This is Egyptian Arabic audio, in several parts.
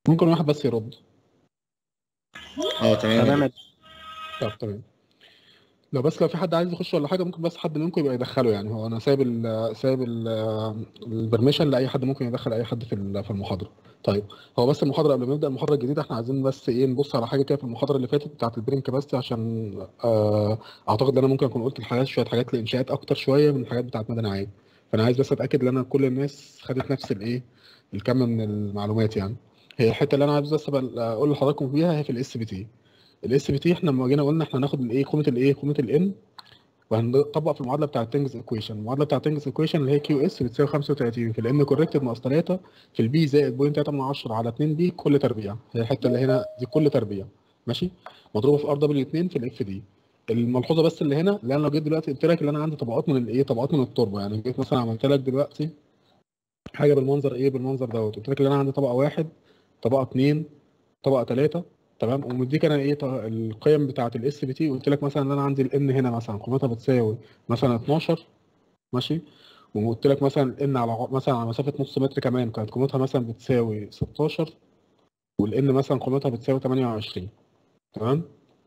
ممكن واحد بس يرد اه تمام تمام طب تمام لو بس لو في حد عايز يخش ولا حاجه ممكن بس حد منكم يبقى يدخله يعني هو انا سايب ال سايب البرميشن لاي حد ممكن يدخل اي حد في ال- في المحاضره طيب هو بس المحاضره قبل ما نبدا المحاضره الجديده احنا عايزين بس ايه نبص على حاجه كده في المحاضره اللي فاتت بتاعه البرين كاباسيتي عشان آه، اعتقد ان انا ممكن اكون قلت الحاجات شويه حاجات لانشاءات اكتر شويه من الحاجات بتاعه مدني عام فانا عايز بس اتاكد ان انا كل الناس خدت نفس الايه الكم من المعلومات يعني هي الحته اللي انا عايز بس أبقى اقول لحضراتكم فيها هي في الاس بي تي الاس بي تي احنا لما جينا قلنا احنا هناخد الايه قيمه الايه قيمه الان وهنطبق في المعادله بتاعه تنجز ايكويشن المعادله بتاعه تنجز ايكويشن اللي هي كيو اس بتساوي 35 في الان كوركتد ناقص 3 في البي زائد بوينت 3 من 10 على 2 بي كل تربيع هي الحته اللي هنا دي كل تربيع ماشي مضروبه في ار دبليو 2 في الاف دي الملحوظه بس اللي هنا اللي انا لو جيت دلوقتي قلت لك ان انا عندي طبقات من الايه طبقات من التربه يعني جيت مثلا عملت لك دلوقتي حاجه بالمنظر ايه بالمنظر دوت قلت لك ان انا عندي طبقه واحد طبقه اثنين طبقه ثلاثه تمام ومديك انا ايه ط- القيم بتاعه الاس بي تي قلت لك مثلا ان انا عندي الان هنا مثلا قيمتها بتساوي مثلا 12 ماشي وقلت لك مثلا الان على ع- مثلا على مسافه نص متر كمان كانت قيمتها مثلا بتساوي 16 والان مثلا قيمتها بتساوي 28 تمام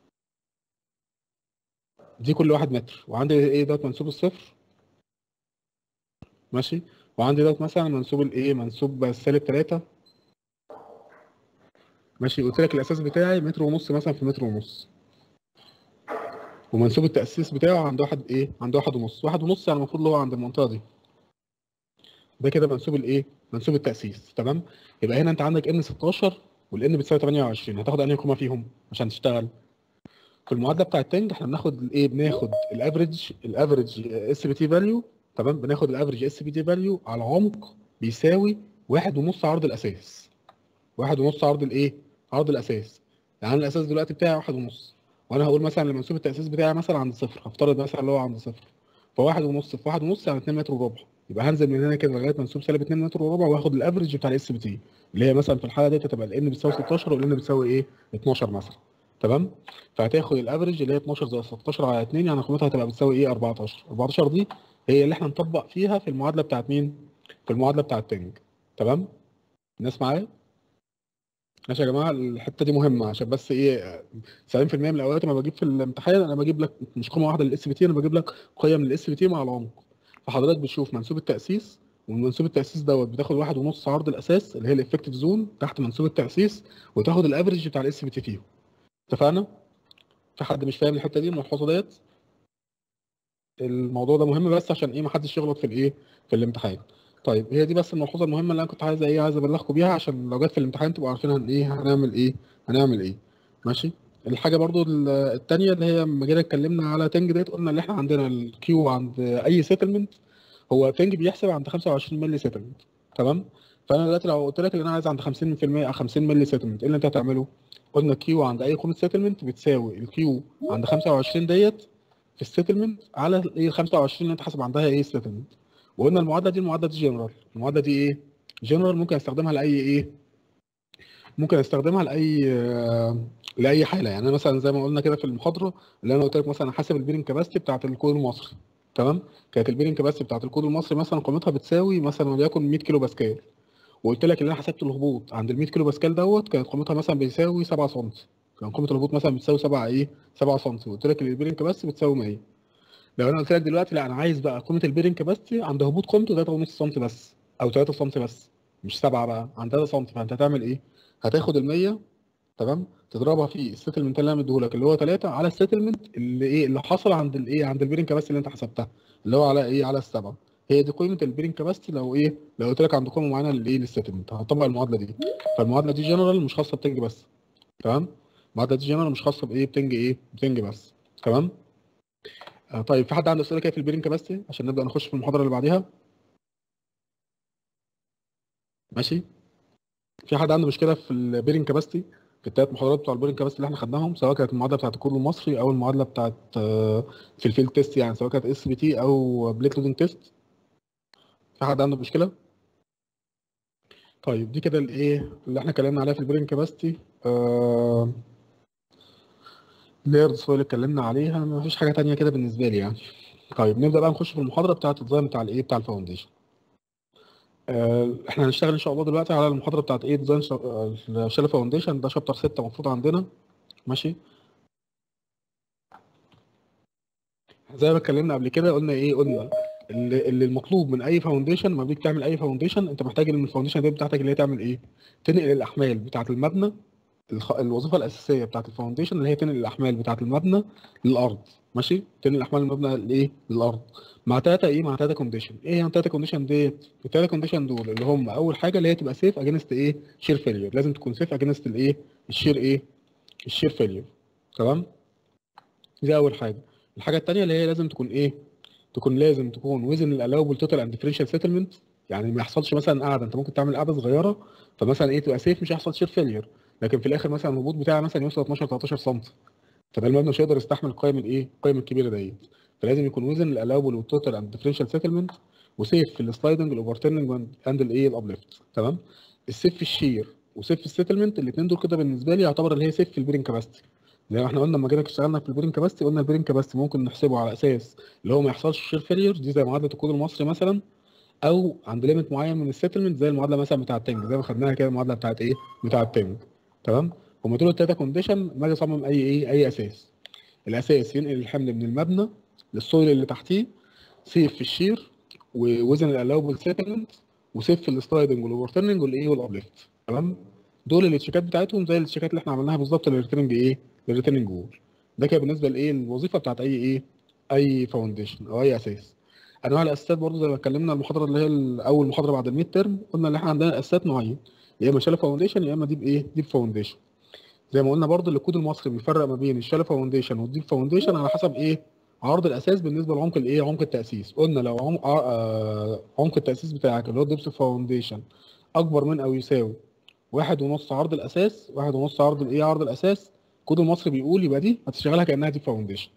دي كل واحد متر وعندي ايه دوت منسوب الصفر ماشي وعندي دوت مثلا منسوب الايه منسوب السالب 3 ماشي قلت لك الاساس بتاعي متر ونص مثلا في متر ونص ومنسوب التأسيس بتاعه عند واحد ايه عند واحد ونص واحد ونص يعني المفروض اللي هو عند المنطقة دي ده كده منسوب الايه منسوب التأسيس تمام يبقى هنا انت عندك ان 16 والان بتساوي 28 هتاخد انهي قيمة فيهم عشان تشتغل في المعادلة بتاعة تنج احنا بناخد الايه بناخد الافريج الافريج اس بي تي فاليو تمام بناخد الافريج اس بي تي فاليو على عمق بيساوي واحد ونص عرض الاساس واحد ونص عرض الايه عرض الاساس يعني الاساس دلوقتي بتاعي واحد ونص وانا هقول مثلا لمنسوب التاسيس بتاعي مثلا عند صفر هفترض مثلا اللي هو عند صفر فواحد ونص في واحد ونص يعني 2 متر وربع يبقى هنزل من هنا كده لغايه منسوب سالب 2 متر وربع واخد الافرج بتاع الاس بي تي اللي هي مثلا في الحاله ديت هتبقى الان بتساوي 16 والان بتساوي ايه 12 مثلا تمام فهتاخد الافرج اللي هي 12 زائد 16 على 2 يعني قيمتها هتبقى بتساوي ايه 14 14 دي هي اللي احنا نطبق فيها في المعادله بتاعت مين في المعادله بتاعت تنج تمام الناس معايا ماشي يا جماعه الحته دي مهمه عشان بس ايه 70% من الاوقات لما بجيب في الامتحان انا بجيب لك مش قيمه واحده للاس بي تي انا بجيب لك قيم للاس بي تي مع العمق فحضرتك بتشوف منسوب التاسيس ومنسوب التاسيس دوت بتاخد واحد ونص عرض الاساس اللي هي الافكتيف زون تحت منسوب التاسيس وتاخد الافرج بتاع الاس بي تي فيهم اتفقنا؟ في حد مش فاهم الحته دي الملحوظه ديت؟ الموضوع ده مهم بس عشان ايه محدش يغلط في الايه في الامتحان طيب هي دي بس الملحوظه المهمه اللي انا كنت عايز ايه عايز ابلغكم بيها عشان لو جت في الامتحان تبقوا عارفين هن ايه هنعمل ايه هنعمل ايه ماشي الحاجه برضو ال- التانية اللي هي لما جينا اتكلمنا على تنج ديت قلنا ان احنا عندنا الكيو عند اي سيتلمنت هو تنج بيحسب عند 25 مللي سيتلمنت تمام فانا دلوقتي لو قلت لك ان انا عايز عند 50% او 50 مللي سيتلمنت ايه اللي انت هتعمله قلنا كيو عند اي قيمه سيتلمنت بتساوي الكيو عند 25 ديت في السيتلمنت على ايه ال 25 اللي انت حاسب عندها ايه سيتلمنت وقلنا المعادله دي المعادله دي جنرال المعادله دي ايه جنرال ممكن استخدمها لاي ايه ممكن استخدمها لاي آه، لاي حاله يعني أنا مثلا زي ما قلنا كده في المحاضره اللي انا قلت لك مثلا حاسب البيرنج كاباسيتي بتاعه الكود المصري تمام كانت البيرنج كاباسيتي بتاعه الكود المصري مثلا قيمتها بتساوي مثلا وليكن 100 كيلو باسكال وقلت لك ان انا حسبت الهبوط عند ال 100 كيلو باسكال دوت كانت قيمتها مثلا بيساوي 7 سم كان قيمه الهبوط مثلا بتساوي 7 ايه 7 سم وقلت لك البيرنج كاباسيتي بتساوي 100 لو انا قلت لك دلوقتي لا انا عايز بقى قيمه البيرنج كاباسيتي عند هبوط قيمته 3.5 سم بس او 3 سم بس مش 7 بقى عند 3 سم فانت هتعمل ايه هتاخد ال 100 تمام تضربها في السيتلمنت اللي انا مديهولك اللي هو 3 على السيتلمنت اللي ايه اللي حصل عند الايه عند البيرنج كاباسيتي اللي انت حسبتها اللي هو على ايه على السبعه هي دي قيمه البيرنج كاباسيتي لو ايه لو قلت لك عند قيمه معينه للايه للسيتلمنت هتطبق المعادله دي فالمعادله دي جنرال مش خاصه بتنج بس تمام المعادله دي جنرال مش خاصه بايه بتنج ايه بتنج بس تمام آه طيب في حد عنده اسئله كده في البيرنج كاباسيتي عشان نبدا نخش في المحاضره اللي بعديها ماشي في حد عنده مشكله في البيرنج كاباسيتي في الثلاث محاضرات بتوع البيرنج كاباسيتي اللي احنا خدناهم سواء كانت المعادله بتاعت الكود المصري او المعادله بتاعت آه، في الفيلد تيست يعني سواء كانت اس بي تي او بليت لودنج تيست في حد عنده مشكله طيب دي كده الايه اللي احنا اتكلمنا عليها في البيرنج كاباسيتي آه لايرز اللي اتكلمنا عليها ما فيش حاجه تانية كده بالنسبه لي يعني طيب نبدا بقى نخش في المحاضره بتاعت الديزاين بتاع الايه بتاع الفاونديشن آه، احنا هنشتغل ان شاء الله دلوقتي على المحاضره بتاعت ايه ديزاين شيل فاونديشن ده شابتر 6 المفروض عندنا ماشي زي ما اتكلمنا قبل كده قلنا ايه قلنا اللي, اللي المطلوب من اي فاونديشن لما بتيجي تعمل اي فاونديشن انت محتاج ان الفاونديشن دي بتاعتك اللي هي تعمل ايه تنقل الاحمال بتاعه المبنى الخ... الوظيفه الاساسيه بتاعه الفاونديشن اللي هي تنقل الاحمال بتاعه المبنى للارض ماشي تنقل احمال المبنى لايه للارض مع تلاته ايه مع تلاته كونديشن ايه يعني تلاته كونديشن ديت التلاته كونديشن دول اللي هم اول حاجه اللي هي تبقى سيف اجينست ايه شير فيلير لازم تكون سيف اجينست الايه الشير ايه الشير فيلير تمام دي اول حاجه الحاجه الثانيه اللي هي لازم تكون ايه تكون لازم تكون وزن الالاوبل توتال اند ديفرنشال سيتلمنت يعني ما يحصلش مثلا قاعده انت ممكن تعمل قاعده صغيره فمثلا ايه تبقى سيف مش هيحصل شير فيلير لكن في الاخر مثلا الهبوط بتاعها مثلا يوصل 12 13 سم فده المبنى مش هيقدر يستحمل القيم الايه القيم الكبيره ديت فلازم يكون وزن الالاوبل والتوتال اند ديفرنشال سيتلمنت وسيف في السلايدنج الاوفرتيرنج اند الايه الابليفت تمام السيف في الشير وسيف في السيتلمنت الاثنين دول كده بالنسبه لي يعتبر اللي هي سيف في البيرنج كاباسيتي زي ما احنا قلنا لما جينا اشتغلنا في البيرنج كاباسيتي قلنا البيرنج كاباسيتي ممكن نحسبه على اساس اللي هو ما يحصلش شير فيلير دي زي معادله الكود المصري مثلا او عند ليميت معين من السيتلمنت زي المعادله مثلا بتاعه تنج زي ما خدناها كده المعادله بتاعه ايه بتاعه تنج تمام هم دول التلاته كونديشن ما اصمم اي ايه اي اساس الاساس ينقل الحمل من المبنى للسويل اللي تحتيه سيف في الشير ووزن الالاوبل سيتلمنت وسيف في السلايدنج والاوفرترننج والايه والابليفت تمام دول التشيكات بتاعتهم زي التشيكات اللي احنا عملناها بالظبط للريتيرنج ايه للريتيرنج وول ده كده بالنسبه لايه الوظيفه بتاعت اي ايه اي فاونديشن او اي اساس انواع الاساسات برضو زي ما اتكلمنا المحاضره اللي هي اول محاضره بعد الميد ترم قلنا ان احنا عندنا اساسات نوعين يا اما شاله فاونديشن يا اما ديب ايه ديب فاونديشن زي ما قلنا برضو الكود المصري بيفرق ما بين الشاله فاونديشن والديب فاونديشن على حسب ايه عرض الاساس بالنسبه لعمق الايه عمق التاسيس قلنا لو عمق آه عمق التاسيس بتاعك اللي هو الديبس فاونديشن اكبر من او يساوي واحد ونص عرض الاساس واحد ونص عرض الايه عرض الاساس الكود المصري بيقول يبقى دي هتشتغلها كانها ديب فاونديشن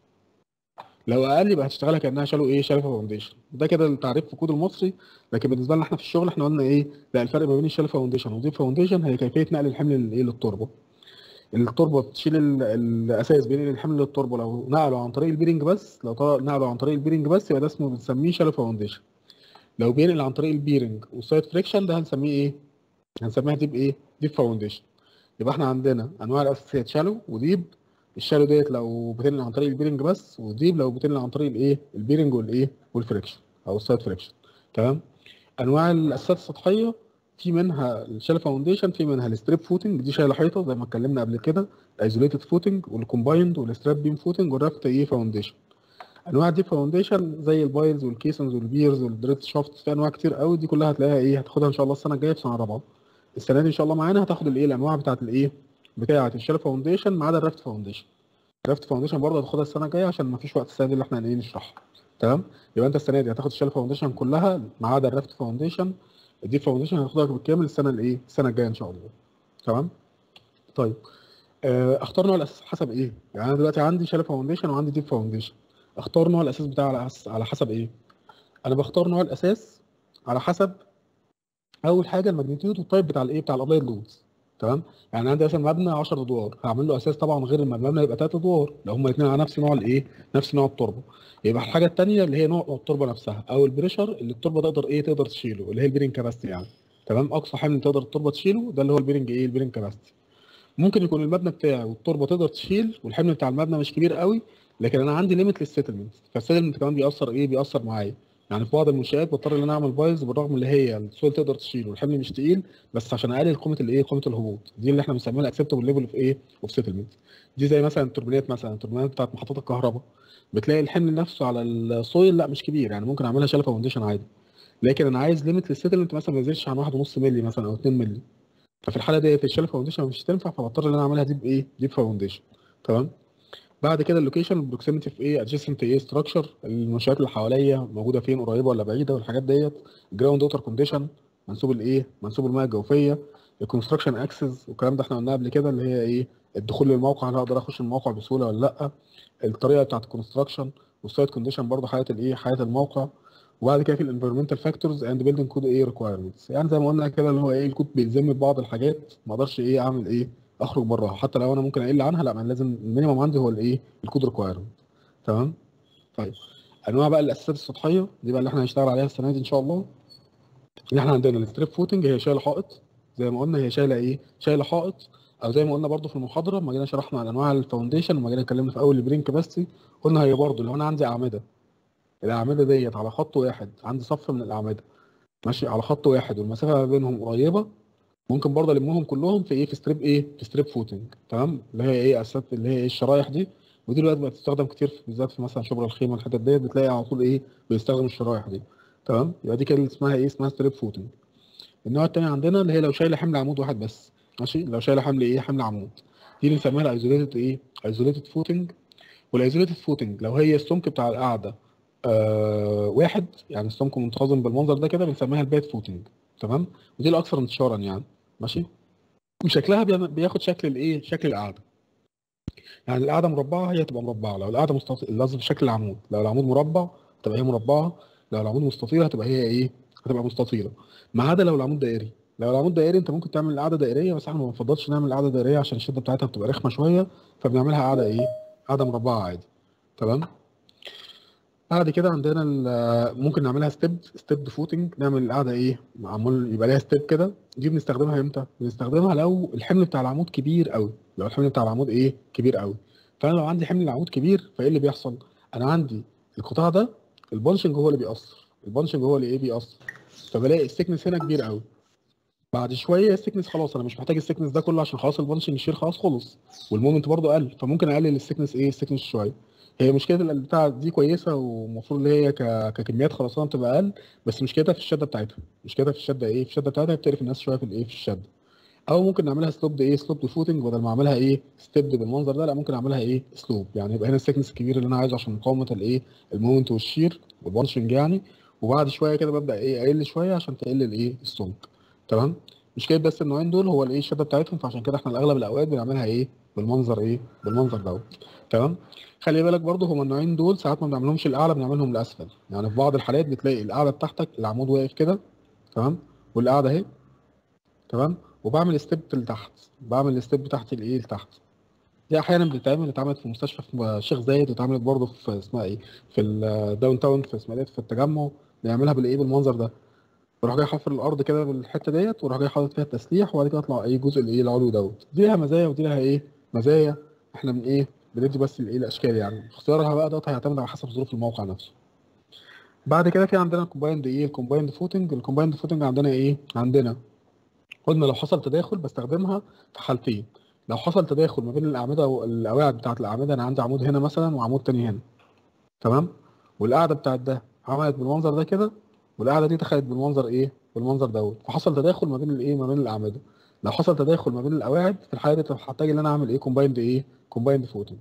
لو اقل يبقى هتشتغلها كانها شالو ايه شالو فاونديشن ده كده التعريف في الكود المصري لكن بالنسبه لنا احنا في الشغل احنا قلنا ايه لا الفرق ما بين الشالو فاونديشن والديب فاونديشن هي كيفيه نقل الحمل للايه للتربه التربه بتشيل ال- الاساس بينقل الحمل للتربه لو نقله عن طريق البيرنج بس لو طر- نقله عن طريق البيرنج بس يبقى ده اسمه بنسميه شالو فاونديشن لو بينقل عن طريق البيرنج والسايد فريكشن ده هنسميه ايه هنسميها ديب ايه ديب فاونديشن يبقى احنا عندنا انواع الاساسيات شالو وديب الشالو ديت لو بتنقل عن طريق البيرنج بس وديب لو بتنقل عن طريق الايه البيرنج والايه والفريكشن او السايد فريكشن تمام انواع الاساسات السطحيه في منها الشال فاونديشن في منها الستريب فوتنج دي شايله حيطه زي ما اتكلمنا قبل كده الايزوليتد فوتنج والكومبايند والستراب بيم فوتنج والرافت ايه فاونديشن انواع دي فاونديشن زي البايلز والكيسنز والبيرز والدريت شافت في انواع كتير قوي دي كلها هتلاقيها ايه هتاخدها ان شاء الله السنه الجايه في سنه رابعه السنه دي ان شاء الله معانا هتاخد الايه الانواع بتاعه الايه بتاعه الشال فاونديشن ما عدا الرافت فاونديشن الرافت فاونديشن برضه هتاخدها السنه الجايه عشان ما فيش وقت السنه دي اللي احنا ايه نشرحها تمام يبقى انت السنه دي هتاخد الشال فاونديشن كلها ما عدا الرافت فاونديشن الديب فاونديشن هتاخدها بالكامل السنه الايه السنه الجايه ان شاء الله تمام طيب آه، اختار نوع الاساس حسب ايه يعني انا دلوقتي عندي شال فاونديشن وعندي ديب فاونديشن اختار نوع الاساس بتاعي على حس- على حسب ايه انا بختار نوع الاساس على حسب اول حاجه الماجنتيود والتايب بتاع الايه بتاع الابلايد لودز تمام يعني عندي مثلا مبنى 10 ادوار هعمل له اساس طبعا غير لما المبنى يبقى 3 ادوار لو هما الاثنين على نفس نوع الايه نفس نوع التربه يبقى الحاجه الثانيه اللي هي نوع التربه نفسها او البريشر اللي التربه تقدر ايه تقدر تشيله اللي هي البيرنج كاباسيتي يعني تمام اقصى حمل تقدر التربه تشيله ده اللي هو البيرنج ايه البيرنج كاباسيتي ممكن يكون المبنى بتاعي والتربه تقدر تشيل والحمل بتاع المبنى مش كبير قوي لكن انا عندي ليميت للسيتلمنت فالسيتلمنت كمان بيأثر ايه بيأثر معايا يعني في بعض المنشآت بضطر ان انا اعمل بايظ بالرغم اللي هي السويل تقدر تشيله والحمل مش تقيل بس عشان اقلل قيمه الايه قيمه الهبوط دي اللي احنا بنسميها الاكسبتبل ليفل اوف ايه اوف سيتلمنت دي زي مثلا التوربينات مثلا التوربينات بتاعت محطات الكهرباء بتلاقي الحمل نفسه على السويل لا مش كبير يعني ممكن اعملها شاله فاونديشن عادي لكن انا عايز ليميت للسيتلمنت مثلا ما يزيدش عن 1.5 مللي مثلا او 2 مللي ففي الحاله ديت الشاله فاونديشن مش هتنفع فبضطر ان انا اعملها ديب ايه ديب فاونديشن تمام بعد كده اللوكيشن بروكسيميتي في ايه ادجيسنت ايه ستراكشر المنشآت اللي حواليا موجوده فين قريبه ولا بعيده والحاجات ديت جراوند ووتر كونديشن منسوب الايه منسوب المياه الجوفيه الكونستراكشن اكسس والكلام ده احنا قلناه قبل كده اللي هي ايه الدخول للموقع هل اقدر اخش الموقع بسهوله ولا لا الطريقه بتاعت الكونستراكشن والسايت كونديشن برضه حياه الايه حياه الموقع وبعد كده في الانفيرمنتال فاكتورز اند بيلدينج كود ايه ريكوايرمنتس يعني زي ما قلنا كده اللي هو ايه الكود بيلزمني ببعض الحاجات ما اقدرش ايه اعمل ايه اخرج براها حتى لو انا ممكن اقل عنها لا ما أنا لازم المينيمم عندي هو الايه الكود ريكوايرمنت تمام طيب انواع بقى الاساسات السطحيه دي بقى اللي احنا هنشتغل عليها السنه دي ان شاء الله ان احنا عندنا الستريب فوتنج هي شايله حائط زي ما قلنا هي شايله ايه شايله حائط او زي ما قلنا برضو في المحاضره لما جينا شرحنا عن انواع الفاونديشن لما جينا اتكلمنا في اول البرين كاباسيتي قلنا هي برضو لو انا عندي اعمده الاعمده ديت على خط واحد عندي صف من الاعمده ماشي على خط واحد والمسافه ما بينهم قريبه ممكن برضه المهم كلهم في ايه في ستريب ايه في ستريب فوتنج تمام اللي هي ايه اساسات اللي هي ايه الشرايح دي ودي دلوقتي بقت تستخدم كتير في- بالذات في مثلا شبرا الخيمه الحتت ديت بتلاقي على طول ايه بيستخدم الشرايح دي تمام يبقى دي كده اللي اسمها ايه اسمها ستريب فوتنج النوع التاني عندنا اللي هي لو شايله حمل عمود واحد بس ماشي لو شايله حمل ايه حمل عمود دي اللي بنسميها الايزوليتد ايه ايزوليتد فوتنج والايزوليتد فوتنج لو هي السمك بتاع القاعده آه واحد يعني السمك منتظم بالمنظر ده كده بنسميها البيت فوتنج تمام ودي الاكثر انتشارا يعني ماشي وشكلها بيعمل- بياخد شكل الايه شكل القاعده يعني القاعده مربعه هي تبقى مربعه لو القاعده مستطيل لازم شكل العمود لو العمود مربع تبقى هي مربعه لو العمود مستطيل هتبقى هي ايه هتبقى مستطيله ما عدا لو العمود دائري لو العمود دائري انت ممكن تعمل القاعده دائريه بس احنا ما بنفضلش نعمل القاعده دائريه عشان الشده بتاعتها بتبقى رخمه شويه فبنعملها قاعده ايه قاعده مربعه عادي تمام بعد كده عندنا ال- ممكن نعملها ستيب ستيب فوتنج نعمل القاعده ايه معمول يبقى ليها ستيب كده دي بنستخدمها امتى بنستخدمها لو الحمل بتاع العمود كبير قوي لو الحمل بتاع العمود ايه كبير قوي فانا لو عندي حمل العمود كبير فايه اللي بيحصل انا عندي القطاع ده البانشنج هو اللي بيأثر البانشنج هو اللي ايه بيأثر فبلاقي السكنس هنا كبير قوي بعد شويه السكنس خلاص انا مش محتاج السكنس ده كله عشان خلاص البانشنج شير خلاص خلص والمومنت برضه قل فممكن اقلل السكنس ايه السكنس شويه هي مشكله البتاع دي كويسه ومفروض اللي هي ك... ككميات خرسانه بتبقى اقل بس مشكلتها في الشده بتاعتها مشكلتها في الشده ايه في الشده بتاعتها بتقرف الناس شويه في الايه في الشده او ممكن نعملها سلوب ايه سلوب فوتنج بدل ما اعملها ايه ستيب بالمنظر ده لا ممكن اعملها ايه سلوب يعني يبقى هنا السكنس الكبير اللي انا عايزه عشان مقاومه الايه المومنت والشير والبانشنج يعني وبعد شويه كده ببدا ايه اقل شويه عشان تقل الايه السمك تمام مشكله بس النوعين دول هو الايه الشده بتاعتهم فعشان كده احنا اغلب الاوقات بنعملها ايه بالمنظر ايه بالمنظر دوت تمام خلي بالك برضو هما النوعين دول ساعات ما بنعملهمش الاعلى بنعملهم الاسفل يعني في بعض الحالات بتلاقي القاعده بتاعتك العمود واقف كده تمام والقاعده اهي تمام وبعمل ستيب لتحت بعمل الستيب بتاعتي الايه لتحت دي احيانا بتتعمل اتعملت في مستشفى في الشيخ زايد واتعملت برضه في اسمها ايه في الداون تاون في اسماعيليه في التجمع بنعملها بالايه بالمنظر ده بروح جاي حافر الارض كده بالحته ديت واروح جاي حاطط فيها التسليح وبعد كده اطلع ايه الجزء الايه العلوي دوت دي لها مزايا ودي لها ايه مزايا احنا من ايه بندي بس الايه الاشكال يعني اختيارها بقى دوت هيعتمد على حسب ظروف الموقع نفسه بعد كده في عندنا الكومبايند ايه الكومبايند فوتنج الكومبايند فوتنج عندنا ايه عندنا قلنا لو حصل تداخل بستخدمها في حالتين لو حصل تداخل ما بين الاعمده والقواعد بتاعه الاعمده انا عندي عمود هنا مثلا وعمود تاني هنا تمام والقاعده بتاعت ده عملت بالمنظر ده كده والقاعده دي دخلت بالمنظر ايه بالمنظر دوت فحصل تداخل ما بين الايه ما بين الاعمده لو حصل تداخل ما بين القواعد في الحاله دي هحتاج ان انا اعمل ايه كومبايند ايه كومبايند فوتنج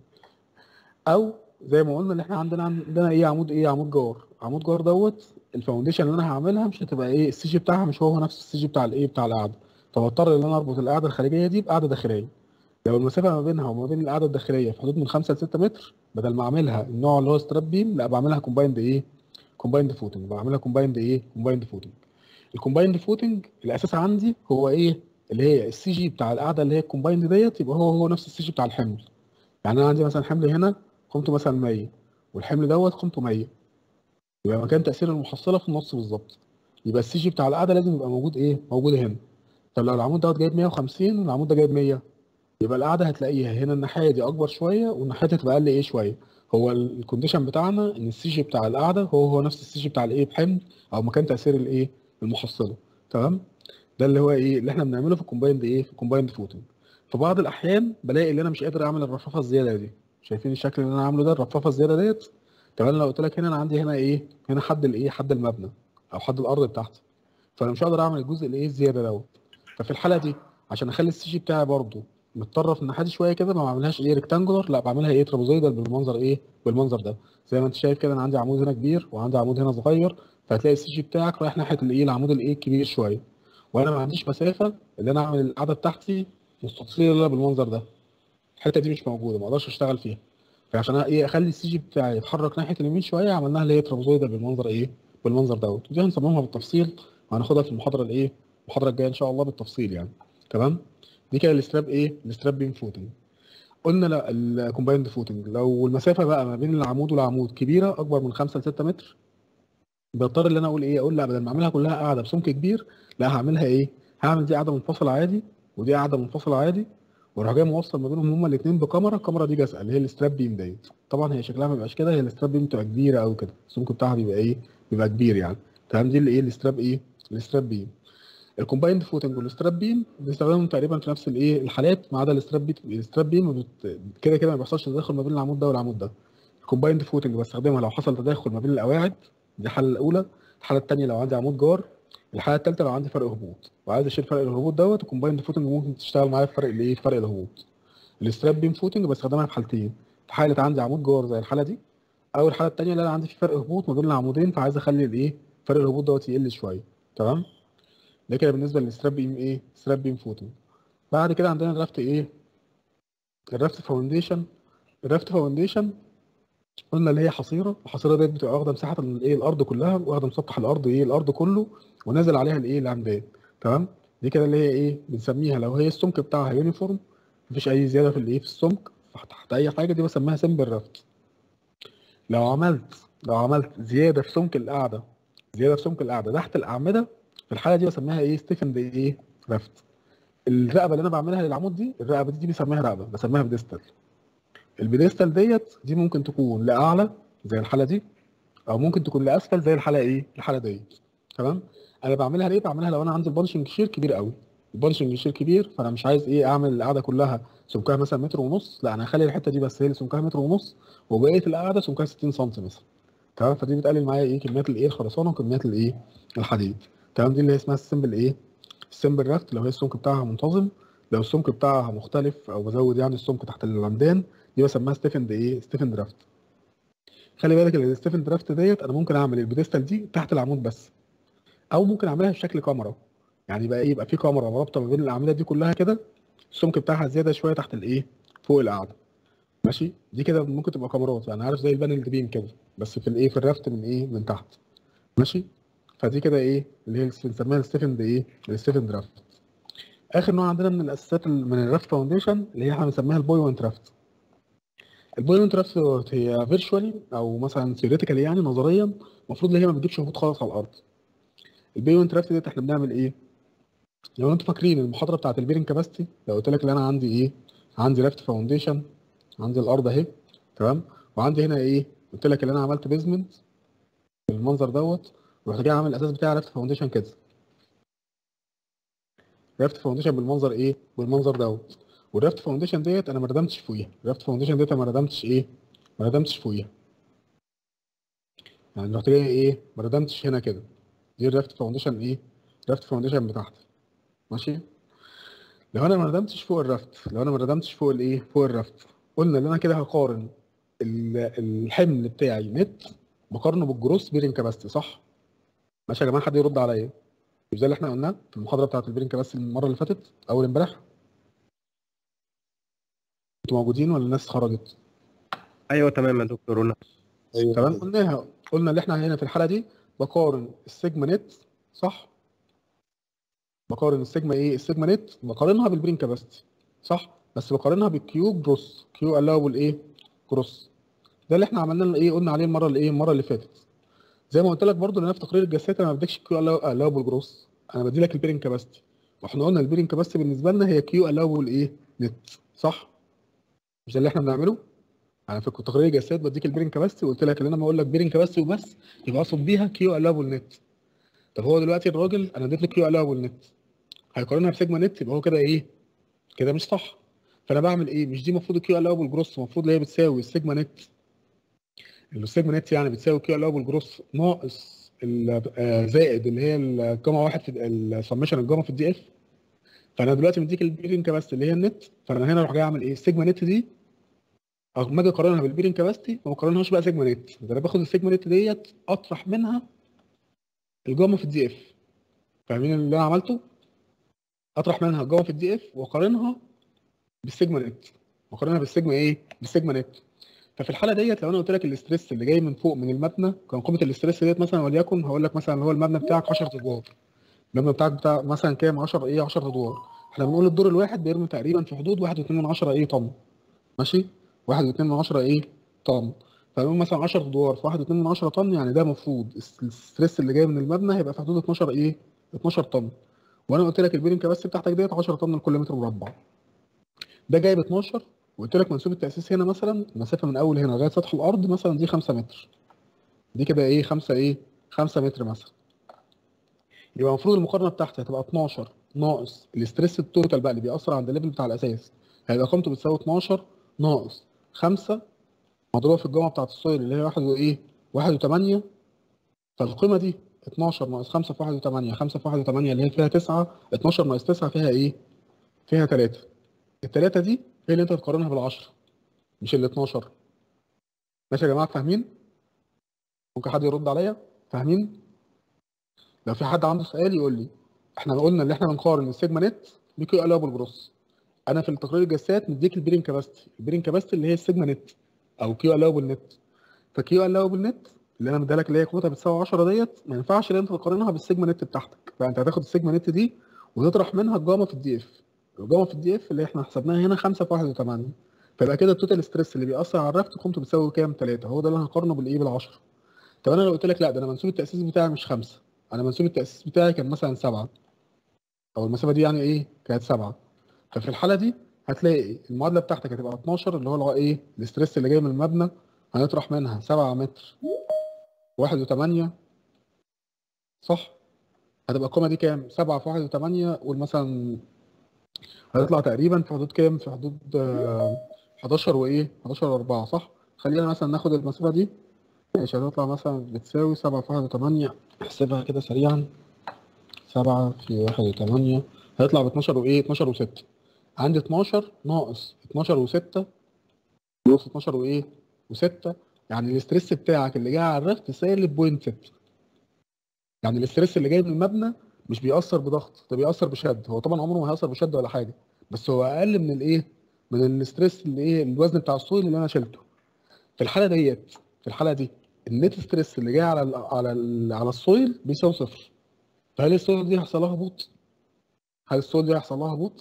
او زي ما قلنا ان احنا عندنا عندنا ايه عمود ايه عمود جار عمود جار دوت الفاونديشن اللي انا هعملها مش هتبقى ايه السي جي بتاعها مش هو هو نفس السي جي بتاع الايه بتاع القاعده فبضطر ان انا اربط القاعده الخارجيه دي بقاعده داخليه لو المسافه ما بينها وما بين القاعده الداخليه في حدود من 5 ل 6 متر بدل ما اعملها النوع اللي هو ستراب بيم لا بعملها كومبايند ايه كومبايند فوتنج بعملها كومبايند ايه كومبايند فوتنج الكومبايند فوتنج الاساس عندي هو ايه اللي هي السي جي بتاع القاعده اللي هي الكومبايند ديت يبقى هو هو نفس السي جي بتاع الحمل يعني انا عندي مثلا حمل هنا قيمته مثلا 100 والحمل دوت قيمته 100 يبقى مكان تاثير المحصله في النص بالظبط يبقى السي جي بتاع القاعده لازم يبقى موجود ايه موجود هنا طب لو العمود دوت جايب 150 والعمود ده جايب 100 يبقى القاعده هتلاقيها هنا الناحيه دي اكبر شويه والناحيه دي تبقى اقل ايه شويه هو الكونديشن بتاعنا ان السي جي بتاع القاعده هو هو نفس السي جي بتاع الايه بحمل او مكان تاثير الايه المحصله تمام ده اللي هو ايه اللي احنا بنعمله في الكومبايند ايه في الكومبايند فوتنج في بعض الاحيان بلاقي ان انا مش قادر اعمل الرفرفه الزياده دي شايفين الشكل اللي انا عامله ده الرفرفه الزياده ديت طب انا لو قلت لك هنا انا عندي هنا ايه هنا حد الايه حد المبنى او حد الارض بتاعتي فانا مش هقدر اعمل الجزء الايه الزياده دوت ففي الحاله دي عشان اخلي السي جي بتاعي برضه متطرف الناحيه دي شويه كده ما بعملهاش ايه ريكتانجولار لا بعملها ايه ترابيزويدال بالمنظر ايه بالمنظر ده زي ما انت شايف كده انا عندي عمود هنا كبير وعندي عمود هنا صغير فهتلاقي السي جي بتاعك رايح ناحيه الايه العمود الايه الكبير شويه وانا ما عنديش مسافه اللي انا اعمل القاعده بتاعتي مستطيله بالمنظر ده الحته دي مش موجوده ما اقدرش اشتغل فيها فعشان ايه اخلي السي جي بتاعي يتحرك ناحيه اليمين شويه عملناها اللي هي ترابيزويدال بالمنظر ايه بالمنظر دوت ودي هنصممها بالتفصيل وهناخدها في المحاضره الايه المحاضره الجايه ان شاء الله بالتفصيل يعني تمام دي كده الاستراب ايه الاستراب بين فوتنج قلنا لا الكومبايند فوتنج لو المسافه بقى ما بين العمود والعمود كبيره اكبر من 5 ل 6 متر بضطر ان انا اقول ايه اقول لا بدل ما اعملها كلها قاعده بسمك كبير لا هعملها ايه هعمل دي قاعده منفصله عادي ودي قاعده منفصله عادي واروح جاي موصل ما بينهم هما الاثنين بكاميرا الكاميرا دي جاسئه اللي هي الستراب بيم ديت طبعا هي شكلها ما بيبقاش كده هي الستراب بيم بتبقى كبيره قوي كده السمك بتاعها بيبقى ايه بيبقى كبير يعني تمام دي اللي ايه الستراب ايه الستراب بيم الكومبايند فوتنج والستراب بيم بنستخدمهم تقريبا في نفس الايه الحالات ما عدا الستراب بيم الستراب بيم بت- كده كده ما بيحصلش تداخل ما بين العمود ده والعمود ده الكومبايند فوتنج بستخدمها لو حصل تداخل ما بين القواعد دي الحاله الاولى الحاله الثانيه لو عندي عمود جار الحاله الثالثه لو عندي فرق هبوط وعايز اشيل فرق الهبوط دوت الكومبايند فوتنج ممكن تشتغل معايا في فرق الايه في فرق الهبوط الستراب بيم فوتنج بستخدمها في حالتين في حاله عندي عمود جار زي الحاله دي او الحاله الثانيه اللي انا عندي في فرق هبوط ما بين العمودين فعايز اخلي الايه فرق الهبوط دوت يقل شويه تمام ده كده بالنسبه للستراب بيم ايه ستراب بيم فوتنج بعد كده عندنا الرافت ايه الرافت فاونديشن الرافت فاونديشن قلنا اللي هي حصيره الحصيره ديت بتبقى واخده مساحه الايه الارض كلها واخده مسطح الارض ايه الارض كله ونازل عليها الايه العمدان تمام دي كده اللي هي ايه بنسميها لو هي السمك بتاعها يونيفورم مفيش اي زياده في الايه في السمك تحت اي حاجه دي بسميها سمبل رافت لو عملت لو عملت زياده في سمك القاعده زياده في سمك القاعده تحت الاعمده في الحاله دي بسميها ايه ستيفن دي ايه رافت الرقبه اللي انا بعملها للعمود دي الرقبه دي, دي بسميها رقبه بسميها بديستال البيديستال ديت دي ممكن تكون لاعلى زي الحاله دي او ممكن تكون لاسفل زي الحاله ايه الحاله ديت تمام انا بعملها ليه بعملها لو انا عندي البانشنج شير كبير قوي البانشنج شير كبير فانا مش عايز ايه اعمل القاعده كلها سمكها مثلا متر ونص لا انا هخلي الحته دي بس هي اللي سمكها متر ونص وبقيه القاعده سمكها 60 سم مثلا تمام فدي بتقلل معايا ايه كميات الايه الخرسانه وكميات الايه الحديد تمام دي اللي هي اسمها السمبل ايه السمبل رافت لو هي السمك بتاعها منتظم لو السمك بتاعها مختلف او بزود يعني السمك تحت العمدان دي بسميها ستيفن ايه ستيفن درافت خلي بالك الستيفن درافت ديت انا ممكن اعمل البيدستال دي تحت العمود بس او ممكن اعملها بشكل كاميرا يعني يبقى ايه يبقى في كاميرا رابطه ما بين الاعمده دي كلها كده السمك بتاعها زياده شويه تحت الايه فوق القاعده ماشي دي كده ممكن تبقى كاميرات يعني عارف زي البانل بيم كده بس في الايه في الرافت من ايه من تحت ماشي فدي كده ايه اللي هي بنسميها الستيفن دي ايه الستيفن درافت اخر نوع عندنا من الاساسات ال- من الرافت فاونديشن اللي هي احنا بنسميها البوينت رافت البوينت رافت دوت هي فيرتشوالي او مثلا ثيوريتيكالي يعني نظريا المفروض ان هي ما بتجيبش هبوط خالص على الارض البوينت رافت ديت احنا بنعمل ايه لو انتوا فاكرين المحاضره بتاعت البيرنج كاباسيتي لو قلت لك ان انا عندي ايه عندي رافت فاونديشن عندي الارض اهي تمام وعندي هنا ايه قلت لك ان انا عملت بيزمنت بالمنظر دوت ورحت جاي عامل الاساس بتاعي رافت فاونديشن كده رافت فاونديشن بالمنظر ايه بالمنظر دوت والرافت فاونديشن ديت انا ما ردمتش فوقيها الرافت فاونديشن ديت أنا ما ردمتش ايه ما ردمتش فوقيها يعني رحت جاي ايه ما ردمتش هنا كده دي الرافت فاونديشن ايه الرافت فاونديشن بتاعتي ماشي لو انا ما ردمتش فوق الرافت لو انا ما ردمتش فوق الايه فوق الرافت قلنا ان انا كده هقارن ال- الحمل بتاعي نت بقارنه بالجروس بيرنج كاباسيتي صح ماشي يا جماعه حد يرد عليا مش ده اللي احنا قلناه في المحاضره بتاعت البيرنج كاباسيتي المره اللي فاتت اول امبارح انتوا موجودين ولا الناس خرجت ايوه تمام يا دكتور قلنا تمام قلناها قلنا اللي احنا هنا في الحاله دي بقارن السيجما نت صح بقارن السيجما ايه السيجما نت بقارنها بالبرين كاباسيتي صح بس بقارنها بالكيو جروس كيو الاوبل ايه جروس ده اللي احنا عملنا ايه قلنا عليه المره اللي ايه المره اللي فاتت زي ما قلت لك برضو ان انا في تقرير الجسات انا ما بديكش كيو الاوبل جروس انا بدي لك البيرنج كاباسيتي واحنا قلنا البيرنج كاباسيتي بالنسبه لنا هي كيو الاوبل ايه نت صح مش ده اللي احنا بنعمله انا في تقرير الجسات بديك البيرنج كاباسيتي وقلت لك ان انا ما اقول لك بيرنج كاباسيتي وبس يبقى اقصد بيها كيو الاوبل نت طب هو دلوقتي الراجل انا اديت له كيو الاوبل نت هيقارنها بسيجما نت يبقى هو كده ايه كده مش صح فانا بعمل ايه مش دي المفروض الكيو الاوبل جروس المفروض اللي هي بتساوي السيجما نت السيجما نت يعني بتساوي كيو الاوبل جروس ناقص ال- آه، زائد اللي هي الجاما واحد في السمشن الجاما في الدي اف فانا دلوقتي مديك البيرنج كاباسيتي اللي هي النت فانا هنا اروح جاي اعمل ايه السيجما نت دي اما اجي اقارنها بالبيرنج كاباسيتي ما بقارنهاش بقى سيجما نت ده انا باخد السيجما نت ديت اطرح منها الجاما في الدي اف فاهمين اللي انا عملته اطرح منها الجاما في الدي اف واقارنها بالسيجما نت واقارنها بالسيجما ايه بالسيجما نت ففي الحاله ديت لو انا قلت لك الاستريس اللي جاي من فوق من المبنى كان قيمه الاستريس ديت مثلا وليكن هقول لك مثلا هو المبنى بتاعك 10 ادوار المبنى بتاعك بتاع مثلا كام 10 ايه 10 ادوار احنا بنقول الدور الواحد بيرمي تقريبا في حدود 1.2 من 10 ايه طن ماشي 1.2 من 10 ايه طن فنقول مثلا 10 ادوار في 1.2 من 10 طن يعني ده المفروض الستريس اللي جاي من المبنى هيبقى في حدود 12 ايه 12 طن وانا قلت لك البيرنج كباستي بتاعتك ديت 10 طن لكل متر مربع ده جايب 12 وقلت لك منسوب التاسيس هنا مثلا المسافه من اول هنا لغايه سطح الارض مثلا دي 5 متر دي كده ايه 5 ايه 5 متر مثلا يبقى المفروض المقارنه بتاعتي هتبقى 12 ناقص الاستريس التوتال بقى اللي بيأثر عند الليفل بتاع الاساس هيبقى قيمته بتساوي 12 ناقص 5 مضروبه في الجامعه بتاعت السويل اللي هي 1 وايه 1 و8 فالقيمه دي 12 ناقص 5 في 1 و8 5 في 1 و8 اللي هي فيها 9 12 ناقص 9 فيها ايه فيها 3 الثلاثه دي هي اللي انت تقارنها بال10 مش ال 12 ماشي يا جماعه فاهمين ممكن حد يرد عليا فاهمين لو في حد عنده سؤال يقول لي احنا قلنا ان احنا بنقارن السيجما نت بكيو ال بالجروس انا في التقرير الجسات مديك البيرنج كاباستي البيرنج كاباستي اللي هي السيجما نت او كيو ال نت فكيو ال نت اللي انا مديها لك اللي هي قيمتها بتساوي 10 ديت ما ينفعش ان انت تقارنها بالسيجما نت بتاعتك فانت هتاخد السيجما نت دي وتطرح منها الجاما في الدي اف الجاما في الدي اف اللي احنا حسبناها هنا 5 في 1 و8 فيبقى كده التوتال ستريس اللي بيأثر على الرفت قيمته بتساوي كام 3 هو ده اللي هنقارنه بالايه بال10 طب انا لو قلت لك لا ده انا منسوب التأسيس بتاعي مش 5 انا منسوب التأسيس بتاعي كان مثلا 7 او المسافه دي يعني ايه كانت 7 ففي الحاله دي هتلاقي المعادله بتاعتك هتبقى 12 اللي هو ايه الاستريس اللي جاي من المبنى هنطرح منها 7 متر 1 و8 صح هتبقى القيمه دي كام 7 في 1 و8 قول مثلا هتطلع تقريبا في حدود كام في حدود آه، 11 وايه 11 و4 صح خلينا مثلا ناخد المسافه دي ماشي هتطلع مثلا بتساوي 7 في 1 و8 احسبها كده سريعا 7 في 1 و8 هيطلع ب 12 وايه 12 و6 عندي 12 ناقص 12 و6 ناقص 12 وايه و6 يعني الاستريس بتاعك اللي جاي على الرفت سالب بوينت 6 يعني الاستريس اللي جاي من المبنى مش بيأثر بضغط ده بيأثر بشد هو طبعا عمره ما هيأثر بشد ولا حاجه بس هو اقل من الايه من الاستريس اللي ايه الوزن بتاع الصويل اللي انا شلته في الحاله ديت في الحاله دي النت ستريس اللي جاي على ال على ال على السويل بيساوي صفر فهل السويل دي هيحصل لها هبوط؟ هل السويل دي هيحصل لها هبوط؟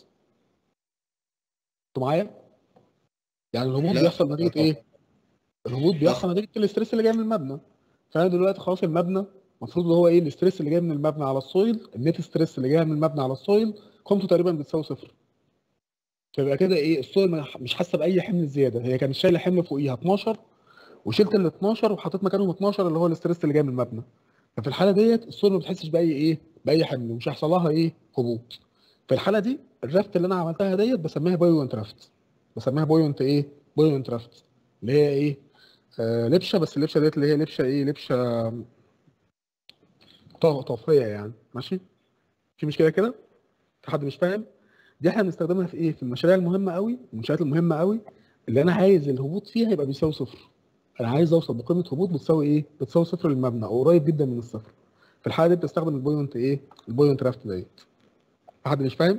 انتوا معايا؟ يعني الهبوط لا. بيحصل نتيجه ايه؟ الهبوط بيحصل نتيجه الاستريس اللي جاي من المبنى فانا دلوقتي خلاص المبنى المفروض اللي هو ايه الاستريس اللي جاي من المبنى على السويل النت ستريس اللي جاي من المبنى على السويل قيمته تقريبا بتساوي صفر فيبقى كده ايه السويل ما- مش حاسه باي حمل زياده هي كانت شايله حمل فوقيها 12 وشلت ال 12 وحطيت مكانهم 12 اللي هو الاستريس اللي جاي من المبنى ففي الحاله ديت السويل ما بتحسش باي ايه باي حمل ومش هيحصل لها ايه هبوط في الحاله دي الرافت اللي انا عملتها ديت بسميها بويونت رافت بسميها بويونت ايه بويونت رافت اللي هي ايه آه لبشه بس اللبشه ديت اللي هي لبشه ايه لبشه طا- طافيه يعني ماشي في مشكله كده في حد مش فاهم دي احنا بنستخدمها في ايه في المشاريع المهمه قوي المنشآت المهمه قوي اللي انا عايز الهبوط فيها يبقى بيساوي صفر انا عايز اوصل بقيمه هبوط بتساوي ايه بتساوي صفر للمبنى او قريب جدا من الصفر في الحاله دي بتستخدم البوينت ايه البوينت رافت ديت في حد مش فاهم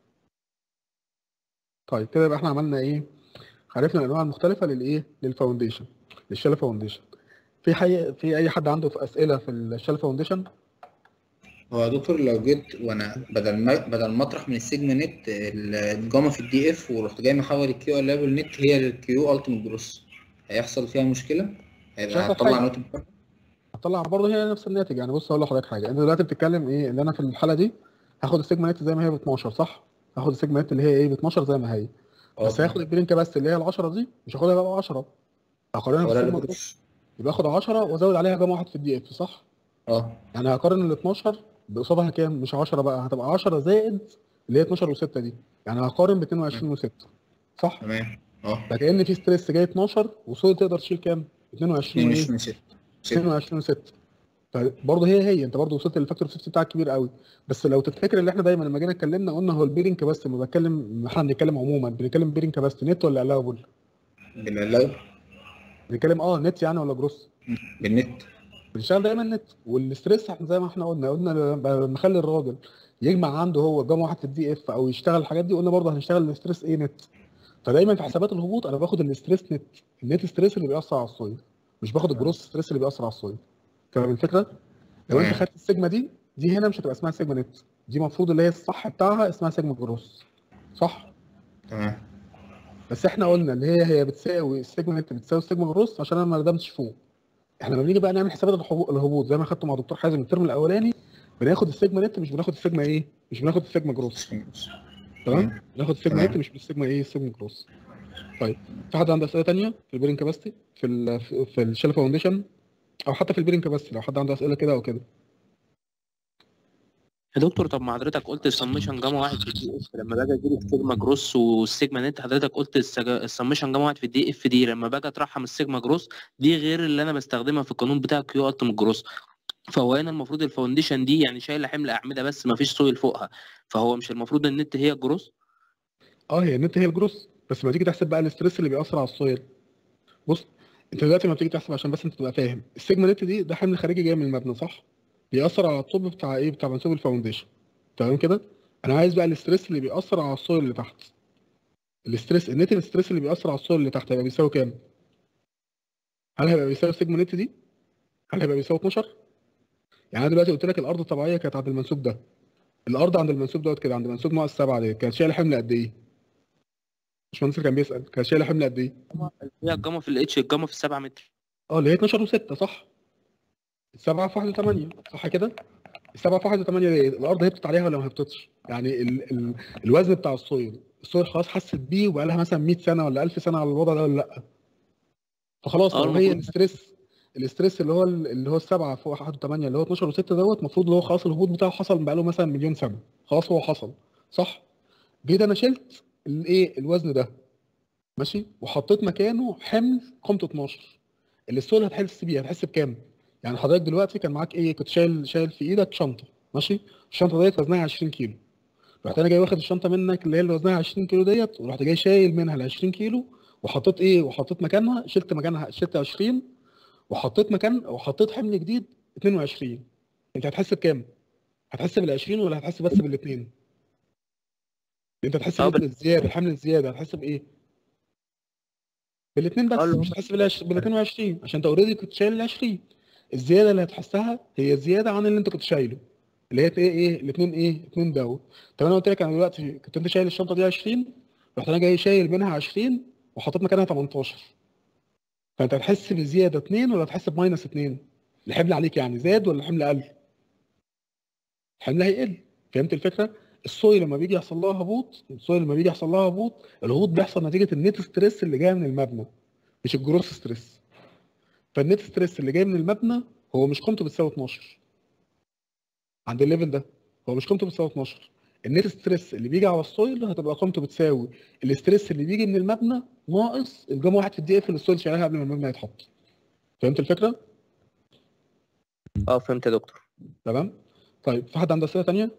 طيب كده يبقى احنا عملنا ايه عرفنا الانواع المختلفه للايه للفاونديشن للشال فاونديشن في حي... في اي حد عنده في اسئله في الشال فاونديشن هو يا دكتور لو جيت وانا بدل ما بدل ما اطرح من السيجما نت الجاما في الدي اف ورحت جاي محول الكيو ال ليفل نت هي الكيو التيمت جروس هيحصل فيها مشكله؟ مش هيبقى هيحصل هتطلع حاجة. نوت هطلع برضه هي نفس الناتج يعني بص هقول لحضرتك حاجه انت دلوقتي بتتكلم ايه اللي انا في الحاله دي هاخد السيجما نت زي ما هي ب 12 صح؟ هاخد السيجما نت اللي هي ايه ب 12 زي ما هي بس هاخد البرينكا بس اللي هي ال 10 دي مش هاخدها بقى ب 10 هقارنها ولا بالسيجما الجروس يبقى اخد 10 وازود عليها جام واحد في الدي اف صح؟ اه يعني هقارن ال 12 بقصادها كام؟ مش 10 بقى هتبقى 10 زائد اللي هي 12 و6 دي يعني هقارن ب 22 و6 صح؟ تمام اه فكأن في ستريس جاي 12 وصول تقدر تشيل كام؟ 22 وايه؟ 22 6 22 6 فبرضه هي هي انت برضه وصلت للفاكتور سيفتي بتاعك كبير قوي بس لو تفتكر اللي احنا دايما لما جينا اتكلمنا قلنا هو البيرنج كباستي لما بتكلم احنا بنتكلم عموما بنتكلم بيرنج كباستي نت ولا الاوبل؟ بالله بنتكلم اه نت يعني ولا جروس؟ بالنت بنشتغل دايما نت والستريس احنا زي ما احنا قلنا قلنا لما نخلي الراجل يجمع عنده هو جام واحد في الدي اف او يشتغل الحاجات دي قلنا برضه هنشتغل الستريس ايه نت فدايما في حسابات الهبوط انا باخد الستريس نت النت ستريس اللي بيأثر على الصويل مش باخد الجروس ستريس اللي بيأثر على الصويل فاهم الفكره؟ لو انت تمام. خدت السيجما دي دي هنا مش هتبقى اسمها سيجما نت دي المفروض اللي هي الصح بتاعها اسمها سيجما جروس صح؟ تمام بس احنا قلنا اللي هي هي بتساوي السيجما نت بتساوي السيجما جروس عشان انا ما ردمتش فوق احنا لما بنيجي بقى نعمل حسابات الهبو- الهبوط زي ما خدته مع دكتور حازم الترم الاولاني بناخد السيجما نت مش بناخد السيجما ايه مش بناخد السيجما جروس تمام بناخد السيجما تمام. نت مش بالسيجما ايه السيجما جروس طيب في حد عنده اسئله تانية في البيرنج كاباستي في ال في- في الشيل فاونديشن او حتى في البيرنج كاباستي لو حد عنده اسئله كده او كده يا دكتور طب ما حضرتك قلت السمشن جاما واحد في الدي اف لما باجي اجيب السيجما جروس والسيجما نت حضرتك قلت السج- السمشن جاما واحد في الدي اف دي لما باجي اطرحها من السيجما جروس دي غير اللي انا بستخدمها في القانون بتاع كيو التيمت جروس فهو هنا المفروض الفاونديشن دي يعني شايله حمل اعمده بس ما فيش سويل فوقها فهو مش المفروض النت هي الجروس اه هي النت هي الجروس بس ما تيجي تحسب بقى الاستريس اللي بيأثر على السويل بص انت دلوقتي ما بتيجي تحسب عشان بس انت تبقى فاهم السيجما نت دي ده حمل خارجي جاي من المبنى صح بيأثر على الطوب بتاع ايه بتاع منسوب الفاونديشن تمام كده انا عايز بقى الاستريس اللي بيأثر على السويل اللي تحت الاستريس النت الاستريس اللي بيأثر على السويل اللي تحت هيبقى بيساوي كام هل هيبقى بيساوي السيجما نت دي هل هيبقى بيساوي 12 يعني انا دلوقتي قلت لك الارض الطبيعيه كانت عند المنسوب ده الارض عند المنسوب دوت كده عند منسوب ناقص 7 دي كانت شايله حمل قد ايه الباشمهندس كان بيسأل كانت شايله حمل قد ايه هي الجاما في الاتش الجاما في السبعة متر اه اللي هي 12 و6 صح السبعة في 1 و8 صح كده السبعة في 1 و8 دي الارض هبطت عليها ولا ما هبطتش يعني ال ال الوزن بتاع السويل السويل خلاص حست بيه وبقى لها مثلا 100 سنه ولا 1000 سنه على الوضع ده ولا لا فخلاص اه لو هي المفروض. الاستريس الاستريس اللي هو ال- اللي هو السبعة فوق 1 و8 اللي هو 12 و6 دوت المفروض اللي هو خلاص الهبوط بتاعه حصل بقى له مثلا مليون سنه خلاص هو حصل صح جيت انا شلت الايه الوزن ده ماشي وحطيت مكانه حمل قيمته 12 السول هتحس بيه هتحس بكام يعني حضرتك دلوقتي كان معاك ايه كنت شايل شايل في ايدك شنطه ماشي الشنطه ديت وزنها 20 كيلو رحت انا جاي واخد الشنطه منك اللي هي اللي وزنها 20 كيلو ديت ورحت جاي شايل منها ال 20 كيلو وحطيت ايه وحطيت مكانها شلت مكانها شلت 20 وحطيت مكان وحطيت حمل جديد 22 انت هتحس بكام هتحس بال 20 ولا هتحس بس بالاثنين انت هتحس اه بال- بالزياده الحمل الزياده هتحس بايه بالاثنين بس اه اللي مش هم- هتحس بال بال 22 عشان انت اوريدي كنت شايل ال 20 الزياده اللي هتحسها هي زياده عن اللي انت كنت شايله اللي هي ايه ايه الاثنين ايه اثنين دوت طب انا قلت لك انا دلوقتي كنت انت شايل الشنطه دي 20 رحت انا جاي شايل منها 20 وحطيت مكانها 18 فانت هتحس بزياده 2 ولا هتحس بماينس 2 الحمل عليك يعني زاد ولا الحمل قل الحمل هيقل فهمت الفكره السويل لما بيجي يحصل لها هبوط السويل لما بيجي يحصل لها هبوط الهبوط بيحصل نتيجه النت ستريس اللي جايه من المبنى مش الجروس ستريس فالنت ستريس اللي جاي من المبنى هو مش قيمته بتساوي 12 عند الليفل ده هو مش قيمته بتساوي 12 النت ستريس اللي بيجي على السويل هتبقى قيمته بتساوي الاستريس اللي بيجي من المبنى ناقص الجاما واحد في الدي اف اللي السويل شايلها قبل ما المبنى يتحط فهمت الفكره؟ اه فهمت يا دكتور تمام؟ طيب في حد عنده اسئله ثانيه؟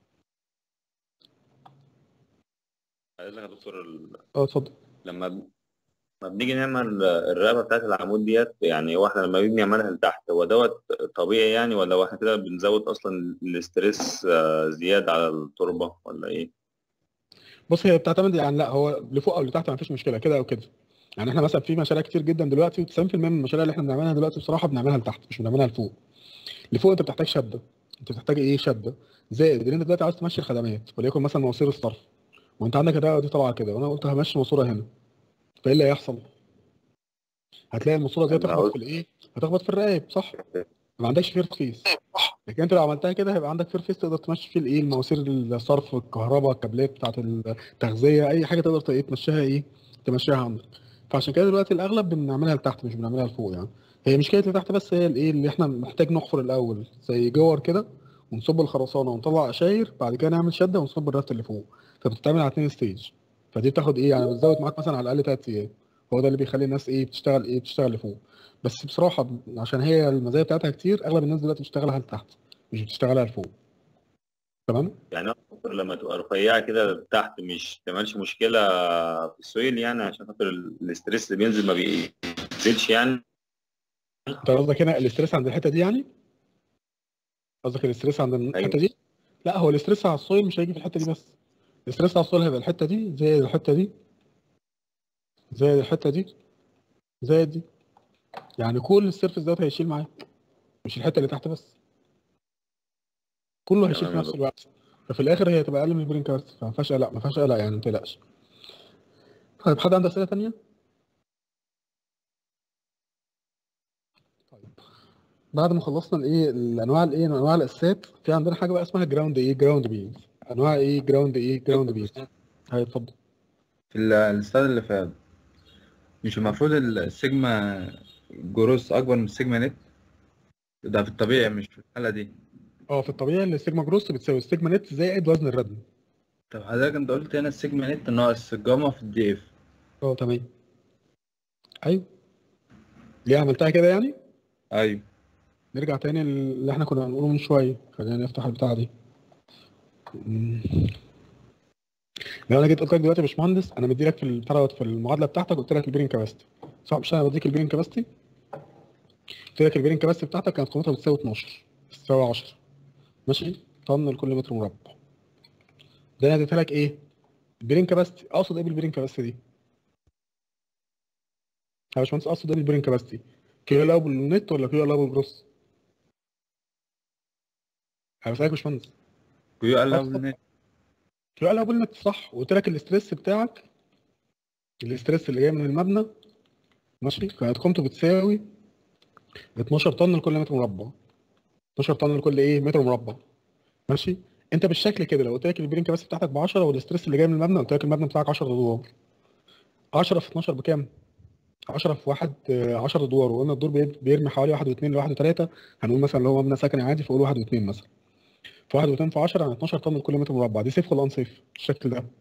عايز لك يا دكتور ال- اه اتفضل لما ب- لما بنيجي نعمل الرقبه بتاعت العمود ديت يعني هو احنا لما بنيجي نعملها لتحت هو دوت طبيعي يعني ولا هو احنا كده بنزود اصلا الاستريس آه، زياده على التربه ولا ايه؟ بص هي بتعتمد يعني لا هو لفوق او لتحت ما فيش مشكله كده او كده يعني احنا مثلا في مشاريع كتير جدا دلوقتي و90% من المشاريع اللي احنا بنعملها دلوقتي بصراحه بنعملها لتحت مش بنعملها لفوق لفوق انت بتحتاج شده انت بتحتاج ايه شده زائد ان انت دلوقتي عاوز تمشي الخدمات وليكن مثلا مواسير الصرف وانت عندك الرقبه دي طالعه كده وانا قلت همشي ماسوره هنا فايه اللي هيحصل؟ هتلاقي الماسوره دي أنا هتخبط عاوز- في الايه؟ هتخبط في الرقاب صح؟ ما عندكش فير فيس لكن انت لو عملتها كده هيبقى عندك فير فيس تقدر تمشي فيه الايه المواسير الصرف الكهرباء الكابلات بتاعت التغذيه اي حاجه تقدر ت- ايه تمشيها ايه تمشيها عندك فعشان كده دلوقتي الاغلب بنعملها لتحت مش بنعملها لفوق يعني هي مشكله اللي تحت بس هي الايه اللي احنا محتاج نحفر الاول زي جور كده ونصب الخرسانه ونطلع قشاير بعد كده نعمل شده ونصب الرفت اللي فوق فبتتعمل على اتنين ستيج فدي بتاخد ايه يعني بتزود معاك مثلا على الاقل تلات ايام هو ده اللي بيخلي الناس ايه بتشتغل ايه بتشتغل لفوق بس بصراحه عشان هي المزايا بتاعتها كتير اغلب الناس دلوقتي بتشتغلها لتحت مش بتشتغلها لفوق تمام يعني هو لما تبقى رفيعه كده تحت مش تعملش مشكله في السويل يعني عشان خاطر ال- الاستريس اللي بينزل ما بينزلش يعني انت قصدك هنا الاستريس عند الحته دي يعني قصدك الاستريس عند الحته دي لا هو الاستريس على السويل مش هيجي في الحته دي بس الاستريس على السويل هيبقى الحته دي زائد الحته دي زائد الحته دي زائد دي يعني كل السيرفس دوت هيشيل معاك مش الحته اللي تحت بس كله هيشيل في تمام يا نفس دكتور. الوقت ففي الاخر هي هتبقى اقل من البرين كارت فما فيهاش قلق ما فيهاش قلق يعني ما تقلقش طيب حد عنده اسئله تانية؟ طيب بعد ما خلصنا الايه الانواع الايه انواع الاساسات في عندنا حاجه بقى اسمها جراوند ايه جراوند بيز انواع ايه جراوند ايه جراوند بيز هاي اتفضل في ال- الاستاد اللي فات مش المفروض السيجما جروس اكبر من السيجما نت ده في الطبيعي مش في الحالة دي اه في الطبيعي ان السيجما جروس بتساوي السيجما نت زائد وزن الردم طب حضرتك انت قلت هنا السيجما نت ناقص الجاما في الدي اف اه تمام ايوه ليه عملتها كده يعني ايوه نرجع تاني اللي احنا كنا بنقوله من شويه خلينا نفتح البتاعه دي مم. لو انا جيت قلت لك دلوقتي يا باشمهندس انا مدي لك في البتاع دوت في المعادله بتاعتك قلت لك البيرنج كاباسيتي صح مش انا بديك البيرنج كاباسيتي قلت لك البيرنج كاباسيتي بتاعتك كانت قيمتها بتساوي 12 بتساوي 10 ماشي طن لكل متر مربع ده انا اديتها لك ايه البيرنج كاباسيتي اقصد ايه بالبيرنج كاباسيتي دي يا باشمهندس اقصد ايه بالبيرنج كاباسيتي كيو الاول نت ولا كيو الاول جروس انا بسالك يا باشمهندس كيو قال أقصد- له نت كيو الاول نت صح وقلت لك الاستريس بتاعك الاستريس اللي جاي من المبنى ماشي كانت قيمته بتساوي 12 طن لكل متر مربع 12 طن لكل ايه متر مربع ماشي انت بالشكل كده لو قلت لك البرين كباسيتي بتاعتك ب 10 والاستريس اللي جاي من المبنى قلت لك المبنى بتاعك 10 ادوار 10 في 12 بكام 10 في واحد آه، 10 ادوار وقلنا الدور بي- بيرمي حوالي 1 و2 ل 1 و3 هنقول مثلا لو هو مبنى سكني عادي فقول 1 و2 مثلا في 1 و2 في 10 يعني 12 طن لكل متر مربع دي سيف ولا ان سيف الشكل ده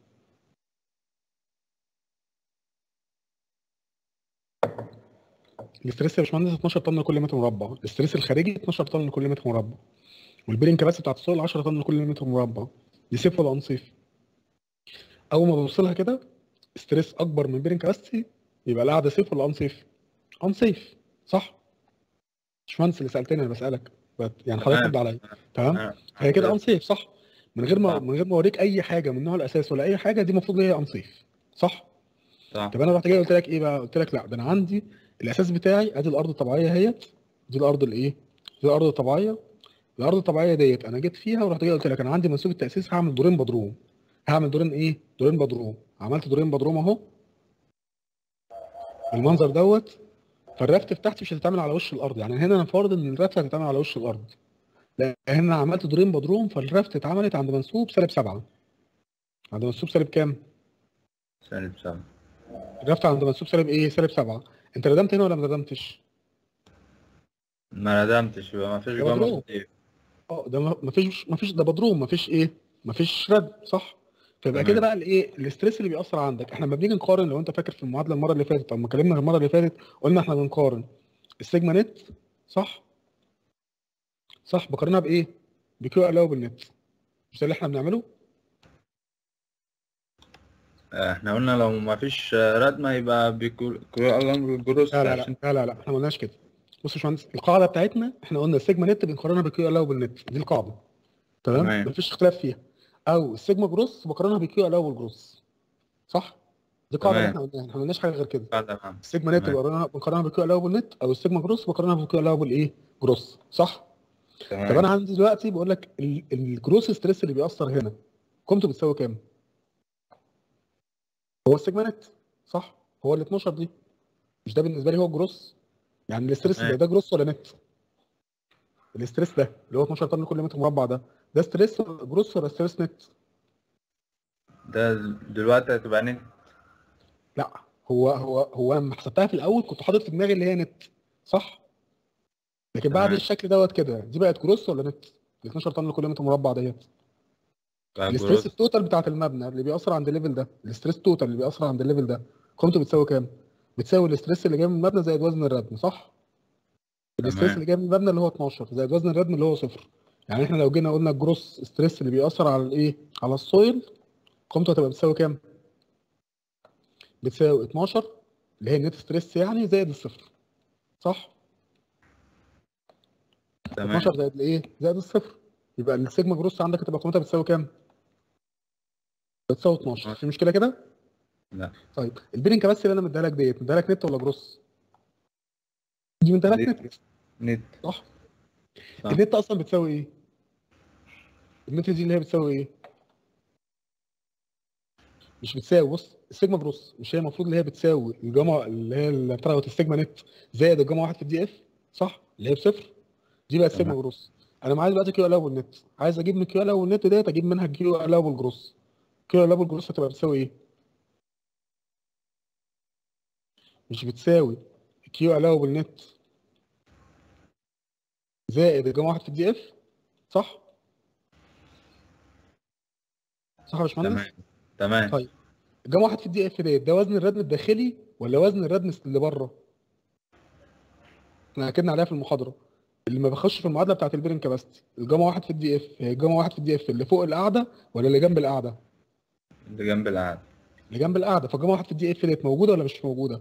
الاستريس يا باشمهندس 12 طن لكل متر مربع الاستريس الخارجي 12 طن لكل متر مربع والبيرنج كباسيتي بتاعت السويل 10 طن لكل متر مربع دي سيف ولا ان سيف اول ما بوصلها كده ستريس اكبر من بيرنج كباسيتي يبقى القعده سيف ولا ان سيف ان سيف صح باشمهندس اللي سالتني انا بسالك بس- يعني حضرتك تمام. رد عليا تمام أنا- هي كده أنا- ان سيف صح من غير ما صح. من غير ما اوريك اي حاجه من نوع الاساس ولا اي حاجه دي المفروض هي ان سيف صح صح طب انا رحت جاي قلت لك ايه بقى قلت لك لا ده انا عندي الاساس بتاعي ادي الارض الطبيعيه اهيت دي الارض الايه دي الارض الطبيعيه الارض الطبيعيه ديت انا جيت فيها ورحت جاي قلت لك انا عندي منسوب التاسيس هعمل دورين بدروم هعمل دورين ايه دورين بدروم عملت دورين بدروم اهو المنظر دوت فالرفت بتاعتي مش هتتعمل على وش الارض يعني هنا انا فارض ان الرفت هتتعمل على وش الارض لا هنا أنا عملت دورين بدروم فالرفت اتعملت عند منسوب سالب سبعة عند منسوب سالب كام؟ سالب سبعة الرفت عند منسوب سالب ايه؟ سالب سبعة انت ردمت هنا ولا ما ردمتش؟ ما ندمتش يبقى ما فيش يا جاما في مضروب. الدي اف اه ده ما- مفيش مفيش ده بدروم مفيش ايه؟ مفيش رد صح؟ فيبقى تمام. كده بقى الايه؟ الاستريس اللي بيأثر عندك احنا لما بنيجي نقارن لو انت فاكر في المعادله المره اللي فاتت لما اتكلمنا المره اللي فاتت قلنا احنا بنقارن السيجما نت صح؟ صح بقارنها بايه؟ بكيو الاوبل نت مش ده اللي احنا بنعمله؟ آه، احنا قلنا لو ما فيش آه، ردمة يبقى بكيو قال جروس لا لا لا عشان لا لا, لا. احنا ما قلناش كده بص يا باشمهندس القاعده بتاعتنا احنا قلنا السيجما نت بنقارنها بكيو الاوبل نت دي القاعده تمام تمام. مفيش اختلاف فيها او السيجما جروس بقارنها بكيو الاوبل جروس صح دي القاعده اللي تمام. احنا قلناها احنا ما قلناش حاجه غير كده بعد فهم. السيجما نت تمام. بقارنها بنقارنها بكيو الاوبل نت او السيجما جروس بقارنها بكيو الاوبل ايه جروس صح طب انا تمام عندي دلوقتي بقول لك ال- الجروس ستريس اللي بيأثر هنا قيمته بتساوي كام هو السيجما نت صح هو ال 12 دي مش ده بالنسبه لي هو الجروس يعني الاستريس تمام. ده, ده جروس ولا نت الاستريس ده اللي هو 12 طن لكل متر مربع ده ده ستريس ولا جروس ولا ستريس نت ده دلوقتي هتبقى نت لا هو هو هو لما حسبتها في الاول كنت حاطط في دماغي اللي هي نت صح لكن بعد تمام. الشكل دوت كده دي بقت جروس ولا نت ال 12 طن لكل متر مربع ديت بقى الاستريس جروس التوتال بتاعت المبنى اللي بيأثر عند الليفل ده الاستريس توتال اللي بيأثر عند الليفل ده قيمته بتساوي كام بتساوي الاستريس اللي جاي من المبنى زائد وزن الردم صح الاستريس تمام. اللي جاي من المبنى اللي هو 12 زائد وزن الردم اللي هو صفر يعني احنا لو جينا قلنا الجروس ستريس اللي بيأثر على الايه على السويل قيمته هتبقى بتساوي كام بتساوي 12 اللي هي النت ستريس يعني زائد الصفر صح تمام 12 زائد الايه زائد الصفر يبقى السيجما جروس عندك هتبقى قيمتها بتساوي كام بتساوي 12 في مشكله كده لا طيب البيرنج بس اللي انا مديها لك ديت مديها لك نت ولا جروس دي مديها لك نت. نت نت صح صح. النت اصلا بتساوي ايه النت دي اللي هي بتساوي ايه مش بتساوي بص السيجما جروس مش هي المفروض اللي هي بتساوي الجاما اللي هي اللي بتاعت السيجما نت زائد الجاما واحد في الدي اف صح اللي هي بصفر دي بقت سيجما تمام. جروس انا معايا دلوقتي كيو الاول نت عايز اجيب من كيو الاول نت ديت اجيب منها كيو الاول جروس كيو الاول جروس هتبقى بتساوي ايه مش بتساوي كيو الاول نت زائد الجاما واحد في الدي اف صح صح يا باشمهندس تمام تمام طيب. الجاما واحد في الدي اف ديت ده وزن الردم الداخلي ولا وزن الردم اللي بره؟ احنا اكدنا عليها في المحاضره اللي ما بيخش في المعادله بتاعت البيرنج كاباستي الجاما واحد في الدي اف هي الجاما واحد في الدي اف اللي فوق القاعده ولا اللي جنب القاعده؟ اللي جنب القعدة اللي جنب القاعده فالجاما واحد في الدي اف ديت موجوده ولا مش موجوده؟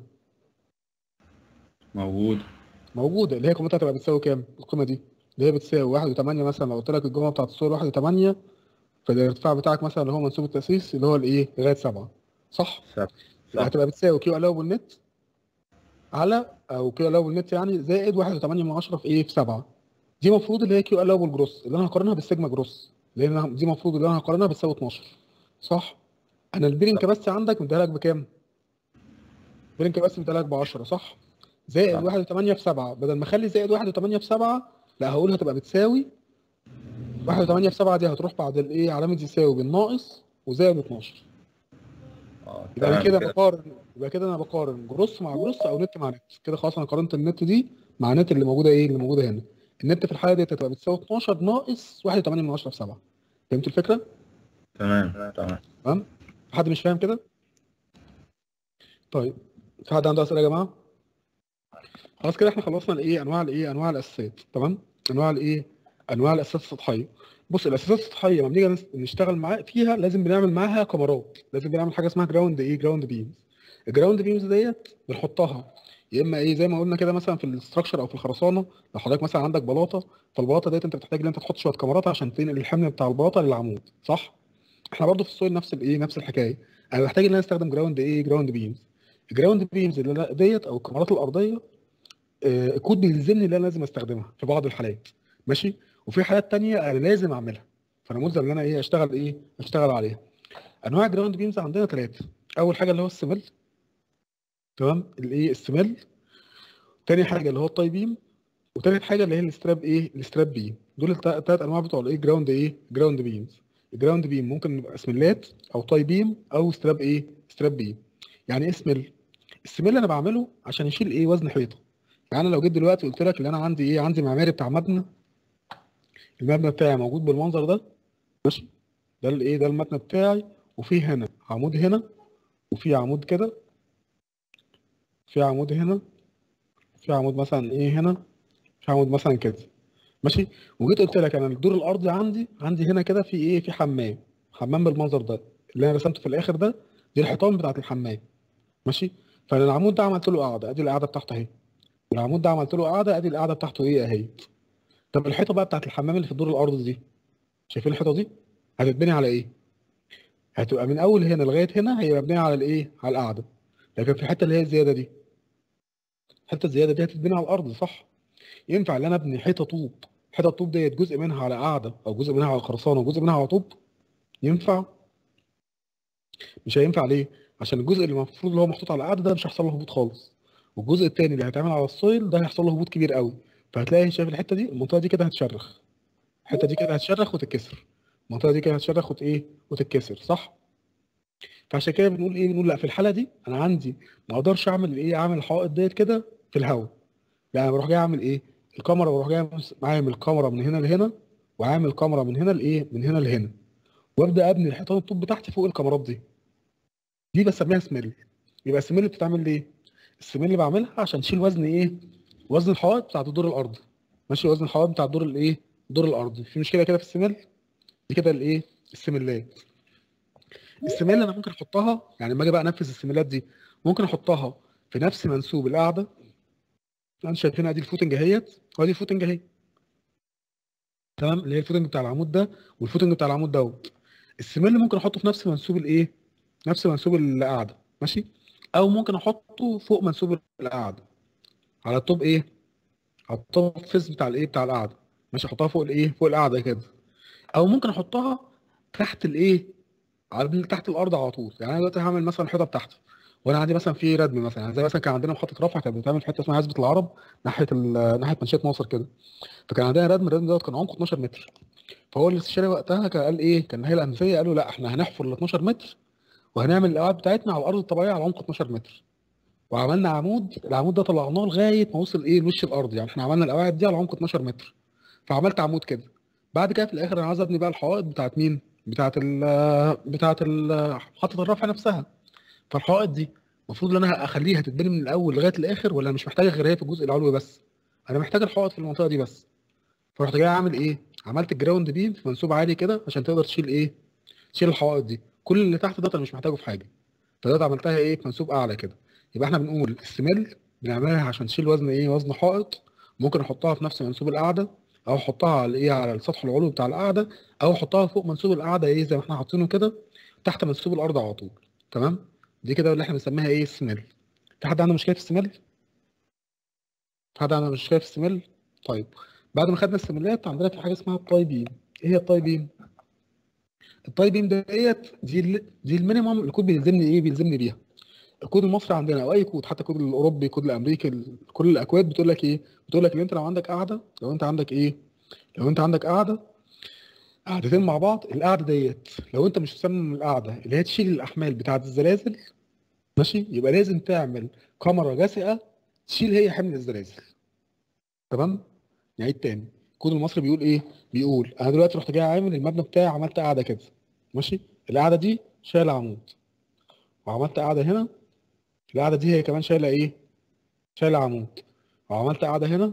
موجود موجوده اللي هي قيمتها هتبقى بتساوي كام؟ القيمه دي اللي هي بتساوي 1.8 مثلا لو قلت لك الجمله بتاعت الصور 1.8 فالارتفاع بتاعك مثلا اللي هو منسوب التاسيس اللي هو الايه؟ لغايه 7 صح؟ صح يبقى صح هتبقى بتساوي كيو الاول نت على او كيو الاول نت يعني زائد 1.8 من 10 في ايه في 7 دي المفروض اللي هي كيو الاول جروس اللي انا هقارنها بالسيجما جروس لان أنا- دي المفروض اللي انا هقارنها بتساوي 12 صح انا البيرنج كباستي عندك مديها لك بكام البيرنج كباستي مديها لك ب 10 صح زائد صح. 1.8 في 7 بدل ما اخلي زائد 1.8 في 7 لا هقول هتبقى بتساوي 1.8 في 7 دي هتروح بعد الايه علامه يساوي بالناقص وزائد 12 اه يبقى انا تمام كده كده بقارن يبقى كده انا بقارن جروس مع جروس او نت مع نت كده خلاص انا قارنت النت دي مع النت اللي موجوده ايه اللي موجوده هنا النت في الحاله دي هتبقى بتساوي 12 ناقص 1.8 من 10 في 7 فهمت الفكره؟ تمام تمام تمام؟ حد مش فاهم كده؟ طيب في حد عنده اسئله يا جماعه؟ خلاص كده احنا خلصنا الايه انواع الايه انواع الاساسات تمام؟ انواع الايه؟ انواع الاساسات السطحيه بص الاساسات السطحيه لما بنيجي نس- نشتغل معاها فيها لازم بنعمل معاها كاميرات لازم بنعمل حاجه اسمها جراوند ايه جراوند بيمز الجراوند بيمز ديت بنحطها يا اما ايه زي ما قلنا كده مثلا في الاستراكشر او في الخرسانه لو حضرتك مثلا عندك بلاطه فالبلاطه ديت انت بتحتاج ان انت تحط شويه كاميرات عشان تنقل الحمل بتاع البلاطه للعمود صح احنا برضو في السويل نفس الايه نفس الحكايه انا بحتاج ان انا استخدم جراوند ايه جراوند بيمز الجراوند بيمز اللي لا- ديت او الكاميرات الارضيه آه، الكود بيلزمني ان انا لازم استخدمها في بعض الحالات ماشي وفي حالات تانية انا لازم اعملها فانا ملزم ان انا ايه اشتغل ايه اشتغل عليها انواع الجراوند بيمز عندنا ثلاثه اول حاجه اللي هو السمل تمام الايه السمل تاني حاجه اللي هو التاي بيم وتالت حاجه اللي هي الاستراب ايه الاستراب بيم دول الثلاث انواع بتوع الايه جراوند ايه جراوند بيمز الجراوند بيم ممكن يبقى سملات او تاي بيم او ستراب ايه ستراب بيم يعني ايه سمل السمل انا بعمله عشان يشيل ايه وزن حيطه يعني انا لو جيت دلوقتي قلت لك ان انا عندي ايه عندي معماري بتاع مبنى المبنى بتاعي موجود بالمنظر ده ماشي ده الايه ده المبنى بتاعي وفي هنا عمود هنا وفي عمود كده في عمود هنا في عمود مثلا ايه هنا في عمود مثلا كده ماشي وجيت قلت لك انا الدور الارضي عندي عندي هنا كده في ايه في حمام حمام بالمنظر ده اللي انا رسمته في الاخر ده دي الحيطان بتاعت الحمام ماشي فانا العمود ده عملت له قاعده ادي القاعده بتاعته اهي والعمود ده عملت له قاعده ادي القاعده بتاعته ايه اهي طب الحيطه بقى بتاعت الحمام اللي في الدور الارضي دي شايفين الحيطه دي هتتبني على ايه هتبقى من اول هنا لغايه هنا هي مبنيه على الايه على القاعده لكن في الحته اللي هي الزياده دي الحته الزياده دي هتتبني على الارض صح ينفع ان انا ابني حيطه طوب حيطه الطوب ديت جزء منها على قاعده او جزء منها على خرسانه وجزء منها على طوب ينفع مش هينفع ليه عشان الجزء اللي المفروض اللي هو محطوط على القاعده ده مش هيحصل له هبوط خالص والجزء التاني اللي هيتعمل على السويل ده هيحصل له هبوط كبير قوي فهتلاقي شايف الحته دي المنطقه دي كده هتشرخ الحته دي كده هتشرخ وتتكسر المنطقه دي كده هتشرخ وت ايه وتتكسر صح فعشان كده بنقول ايه بنقول لا في الحاله دي انا عندي ما اقدرش اعمل ايه اعمل الحوائط ديت كده في الهواء لا انا بروح جاي اعمل ايه الكاميرا بروح جاي عامل كاميرا من هنا لهنا وعامل كاميرا من هنا لايه من هنا لهنا وابدا ابني الحيطان الطوب بتاعتي فوق الكاميرات دي دي بسميها سميل يبقى السميل بتتعمل ليه السميل اللي بعملها عشان تشيل وزن ايه وزن الحوائط بتاعت الدور الارضي ماشي وزن الحوائط بتاع الدور الايه الدور الارضي في مشكله كده في السميل دي كده الايه السميلات السميل انا ممكن احطها يعني لما اجي بقى انفذ السميلات دي ممكن احطها في نفس منسوب القاعده انتوا شايفين ادي الفوتنج اهيت وادي الفوتنج اهي تمام اللي هي الفوتنج بتاع العمود ده والفوتنج بتاع العمود دوت السميل ممكن احطه في نفس منسوب الايه نفس منسوب القاعده ماشي او ممكن احطه فوق منسوب القاعده على الطوب ايه على الطوب فيس بتاع الايه بتاع القاعده ماشي احطها فوق الايه فوق القاعده كده او ممكن احطها تحت الايه على اللي تحت الارض على طول يعني انا دلوقتي هعمل مثلا حيطه بتاعتي وانا عندي مثلا في ردم مثلا يعني زي مثلا كان عندنا محطه رفع كانت بتعمل في حته اسمها عزبه العرب ناحيه ال- ناحيه منشيه ناصر كده فكان عندنا ردم الردم دوت كان عمقه 12 متر فهو الاستشاري وقتها كان قال ايه كان الهيئه الهندسيه قالوا لا احنا هنحفر ال 12 متر وهنعمل القواعد بتاعتنا على الارض الطبيعيه على عمق 12 متر وعملنا عمود العمود ده طلعناه لغايه ما وصل ايه لوش الارض يعني احنا عملنا القواعد دي على عمق 12 متر فعملت عمود كده بعد كده في الاخر انا عايز ابني بقى الحوائط بتاعت مين بتاعت ال بتاعت ال محطه الرفع نفسها فالحوائط دي المفروض ان انا اخليها تتبني من الاول لغايه الاخر ولا مش محتاجه غير هي في الجزء العلوي بس انا محتاج الحوائط في المنطقه دي بس فرحت جاي عامل ايه عملت الجراوند بيم في منسوب عالي كده عشان تقدر تشيل ايه تشيل الحوائط دي كل اللي تحت ده انا مش محتاجه في حاجه فدلوقتي عملتها ايه في منسوب اعلى كده يبقى احنا بنقول السمل بنعملها عشان تشيل وزن ايه وزن حائط ممكن احطها في نفس منسوب القاعده او احطها على ايه على السطح العلوي بتاع القاعده او احطها فوق منسوب القاعده ايه زي ما احنا حاطينه كده تحت منسوب الارض على طول تمام دي كده اللي احنا بنسميها ايه السمل في حد عنده مشكله في السمل في حد عنده مشكله في السمل طيب بعد ما خدنا السملات عندنا في حاجه اسمها الطاي بيم ايه هي الطاي بيم الطاي بيم ديت دي ال- دي المينيمم الكود بيلزمني ايه بيلزمني بيها الكود المصري عندنا او اي كود حتى الكود الاوروبي الكود الامريكي ال- كل الاكواد بتقول لك ايه بتقول لك ان انت لو عندك قاعده لو انت عندك ايه لو انت عندك قاعده قاعدتين مع بعض القاعده ديت لو انت مش مصمم القاعده اللي هي تشيل الاحمال بتاعه الزلازل ماشي يبقى لازم تعمل كاميرا جاسئه تشيل هي حمل الزلازل تمام نعيد تاني الكود المصري بيقول ايه بيقول انا دلوقتي رحت جاي عامل المبنى بتاعي عملت قاعده كده ماشي القاعده دي شايله عمود وعملت قاعده هنا القاعده دي هي كمان شايله ايه شايله عمود وعملت قاعده هنا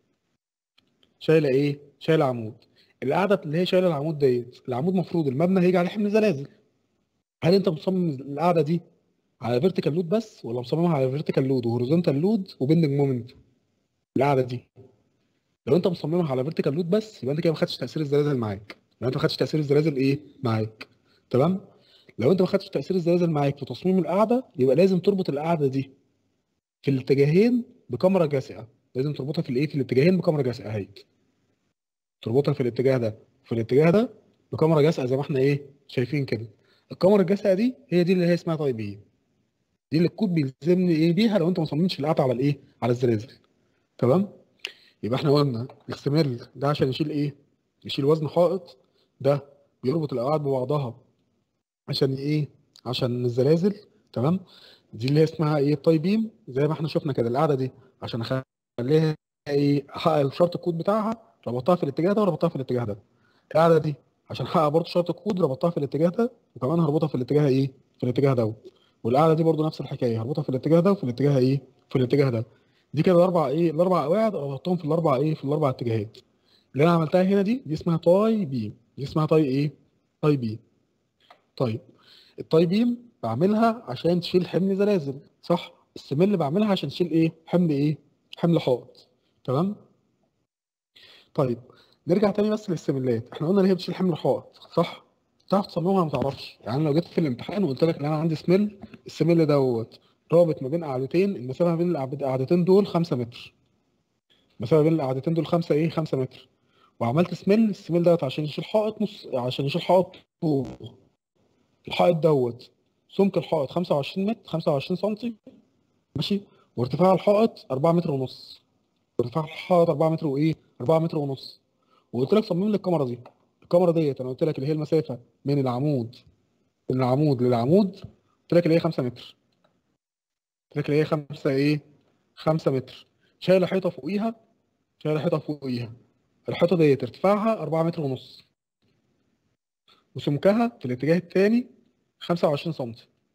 شايله ايه شايله عمود القاعده اللي هي شايله العمود ديت العمود مفروض المبنى هيجي عليه حمل زلازل هل انت مصمم القاعده دي على فيرتيكال لود بس ولا مصممها على فيرتيكال لود وهوريزونتال لود وبندنج مومنت القاعده دي لو انت مصممها على فيرتيكال لود بس يبقى انت كده ما خدتش تاثير الزلازل معاك يبقى انت ما خدتش تاثير الزلازل ايه معاك تمام لو انت ما خدتش تاثير الزلازل معاك في تصميم القاعده يبقى لازم تربط القاعده دي في الاتجاهين بكاميرا جاسئه لازم تربطها في الايه في الاتجاهين بكاميرا جاسئه اهي تربطها في الاتجاه ده في الاتجاه ده بكاميرا جاسئه زي ما احنا ايه شايفين كده الكاميرا الجاسئه دي هي دي اللي هي اسمها طيب ايه دي اللي الكود بيلزمني ايه بيها لو انت ما صممتش القاعده على الايه على الزلازل تمام يبقى احنا قلنا الاحتمال ده عشان يشيل ايه يشيل وزن حائط ده بيربط القواعد ببعضها عشان ايه عشان الزلازل تمام دي اللي هي اسمها ايه الطاي بيم زي ما احنا شفنا كده القاعده دي عشان اخليها ايه احقق الشرط الكود بتاعها ربطتها في الاتجاه ده وربطتها في الاتجاه ده القاعده دي عشان احقق برضه شرط الكود ربطتها في الاتجاه ده وكمان هربطها في الاتجاه ايه في الاتجاه ده والقاعده دي برضه نفس الحكايه هربطها في الاتجاه ده وفي الاتجاه ايه في الاتجاه ده دي كده الاربع ايه الاربع قواعد ربطتهم في الاربع ايه في الاربع اتجاهات اللي انا عملتها هنا دي دي اسمها طاي بيم دي اسمها طاي ايه طاي بيم طيب الطاي بيم بعملها عشان تشيل حمل زلازل صح السمل بعملها عشان تشيل ايه حمل ايه حمل حائط تمام طيب نرجع تاني بس للسملات احنا قلنا ان هي بتشيل حمل حائط صح تعرف تصممها ولا ما تعرفش يعني لو جيت في الامتحان وقلت لك ان انا عندي سمل السمل دوت رابط ما بين قاعدتين المسافه ما بين القاعدتين دول 5 متر المسافه بين القاعدتين دول 5 ايه 5 متر وعملت سمل السمل دوت عشان يشيل حائط نص عشان يشيل حائط طول الحائط دوت سمك الحائط 25 متر 25 سم ماشي وارتفاع الحائط 4 متر ونص ارتفاع الحائط 4 متر وايه 4 متر ونص وقلت لك صمم لي الكاميرا دي الكاميرا ديت انا قلت لك اللي هي المسافه من العمود من العمود للعمود قلت لك اللي هي 5 متر قلت لك اللي هي 5 ايه 5 متر شايله حيطه فوقيها شايله حيطه فوقيها الحيطه ديت ارتفاعها 4 متر ونص وسمكها في الاتجاه الثاني 25 سم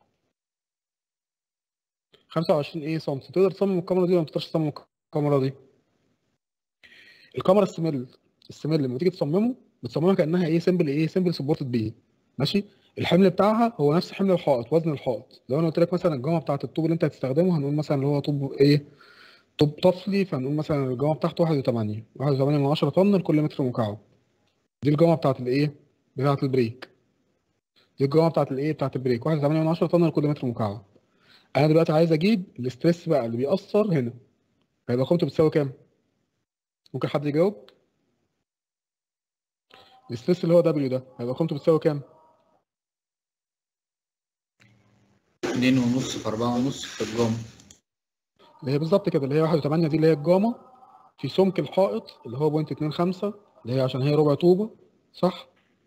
25 ايه سم تقدر تصمم الكاميرا دي ولا ما تقدرش تصمم الكاميرا دي الكاميرا السمل السمل لما تيجي تصممه بتصممها كانها ايه سمبل ايه سمبل سبورتد بيه ماشي الحمل بتاعها هو نفس حمل الحائط وزن الحائط لو انا قلت لك مثلا الجامعه بتاعه الطوب اللي انت هتستخدمه هنقول مثلا اللي هو طوب ايه طوب طفلي فهنقول مثلا الجامعه بتاعته 1.8 1.8 من 10 طن لكل متر مكعب دي الجامعه بتاعه الايه بتاعه البريك دي الجامعه بتاعه الايه بتاعه البريك 1.8 من 10 طن لكل متر مكعب انا دلوقتي عايز اجيب الاستريس بقى اللي بيأثر هنا هيبقى قيمته بتساوي كام ممكن حد يجاوب الاستريس اللي هو دبليو ده هيبقى قيمته بتساوي كام اتنين ونص في أربعة ونص في الجام اللي هي بالظبط كده اللي هي 1.8 دي اللي هي الجاما في سمك الحائط اللي هو بوينت 25 اللي هي عشان هي ربع طوبة صح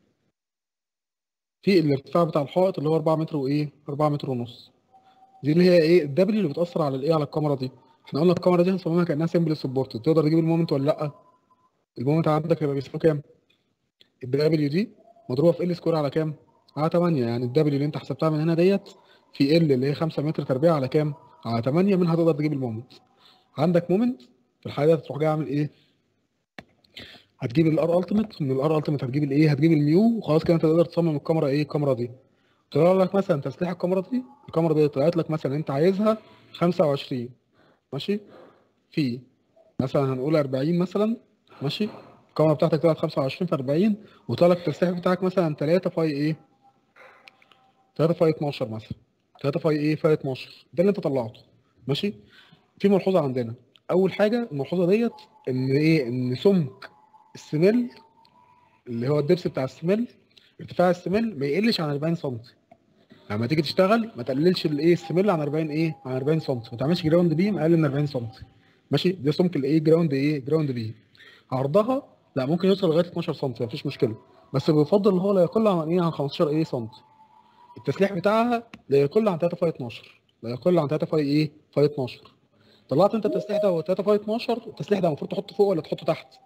في الارتفاع بتاع الحائط اللي هو 4 متر وايه 4 متر ونص دي اللي هي ايه الدبليو اللي بتأثر على الايه على الكاميرا دي احنا قلنا الكاميرا دي هنصممها كأنها سيمبل سبورت تقدر تجيب المومنت ولا لا المومنت عندك هيبقى بيساوي كام الدبليو دي مضروبة في ال سكوير على كام على 8 يعني الدبليو اللي انت حسبتها من هنا ديت في ال اللي هي 5 متر تربيع على كام على 8 منها تقدر تجيب المومنت عندك مومنت في الحالة دي هتروح جاي عامل ايه هتجيب الار التيميت من الار التيميت هتجيب الايه هتجيب الميو وخلاص كده انت تقدر تصمم الكاميرا ايه الكاميرا دي طلع لك مثلا تسليح الكاميرا دي الكاميرا دي طلعت لك مثلا انت عايزها 25 ماشي في مثلا هنقول 40 مثلا ماشي الكاميرا بتاعتك طلعت 25 في 40 وطلع لك التسليح بتاعك مثلا 3 فاي ايه 3 فاي 12 مثلا 3 فاي ايه فاي 12 ده اللي انت طلعته ماشي في ملحوظه عندنا اول حاجه الملحوظه ديت ان ايه ان سمك السمل اللي هو الدبس بتاع السمل ارتفاع السمل ما يقلش عن 40 سم لما تيجي تشتغل ما تقللش الايه السمل عن 40 ايه عن 40 سم ما تعملش جراوند بيم اقل من 40 سم ماشي ده سمك الايه جراوند ايه جراوند بيم عرضها لا ممكن يوصل لغايه 12 سم مفيش مشكله بس بيفضل اللي هو لا يقل عن ايه عن 15 ايه سم التسليح بتاعها لا يقل عن 3 فاي 12 لا يقل عن 3 فاي ايه فاي 12 طلعت انت التسليح ده هو 3 فاي 12 التسليح ده المفروض تحطه فوق ولا تحطه تحت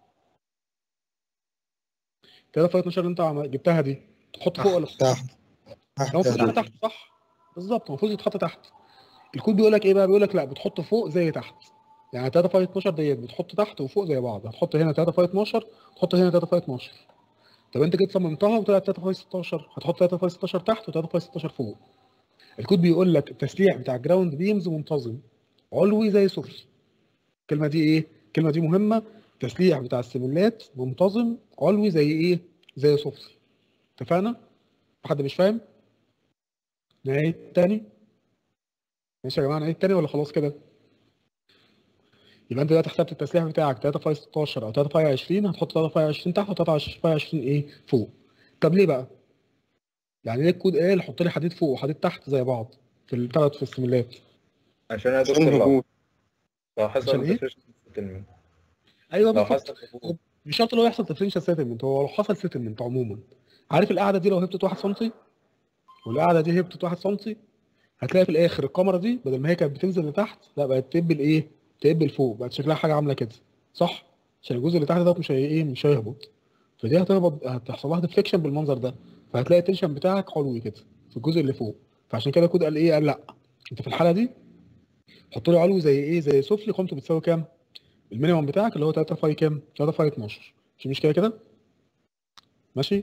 3 فاي 12 اللي انت عم- جبتها دي تحط فوق ولا تحت تحت هو المفروض يبقى تحت صح بالظبط المفروض يتحط تحت الكود بيقول لك ايه بقى بيقول لك لا بتحط فوق زي تحت يعني 3 فاي 12 ديت بتحط تحت وفوق زي بعض هتحط هنا 3 فاي 12 تحط هنا 3 فاي 12 طب انت جيت صممتها وطلعت 3 فاي 16 هتحط 3 فاي 16 تحت و3 فاي 16 فوق الكود بيقول لك التسليح بتاع الجراوند بيمز منتظم علوي زي سفلي الكلمه دي ايه الكلمه دي مهمه التسليح بتاع السيمولات منتظم علوي زي ايه زي سفلي اتفقنا حد مش فاهم نعيد تاني ماشي يا جماعه نعيد تاني ولا خلاص كده يبقى انت دلوقتي حسبت التسليح بتاعك 3 فاي 16 او 3 فاي 20 هتحط 3 فاي 20 تحت و 3 فاي 20 ايه فوق طب ليه بقى يعني ليه الكود قال حط لي حديد فوق وحديد تحت زي بعض في الثلاث في السيمولات عشان يا عشان دكتور لو الهبوط لو عشان حصل إيه؟ deficiency settlement. ايوه لو بالظبط حصل هبوط مش شرط اللي هو يحصل ديفرنشال سيتلمنت هو لو حصل سيتلمنت عموما عارف القاعده دي لو هبطت 1 سم والقاعده دي هبطت 1 سم هتلاقي في الاخر الكاميرا دي بدل ما هي كانت بتنزل لتحت لا بقت تب الايه تب لفوق بقت شكلها حاجه عامله كده صح عشان الجزء اللي تحت ده مش هي ايه مش هيهبط فدي هتهبط هتحصل لها ديفليكشن بالمنظر ده فهتلاقي التنشن بتاعك علوي كده في الجزء اللي فوق فعشان كده الكود قال ايه قال لا انت في الحاله دي حط لي علوي زي ايه زي سفلي قيمته بتساوي كام المينيمم بتاعك اللي هو 3 فاي كام 3 فاي 12 مش مشكله كده ماشي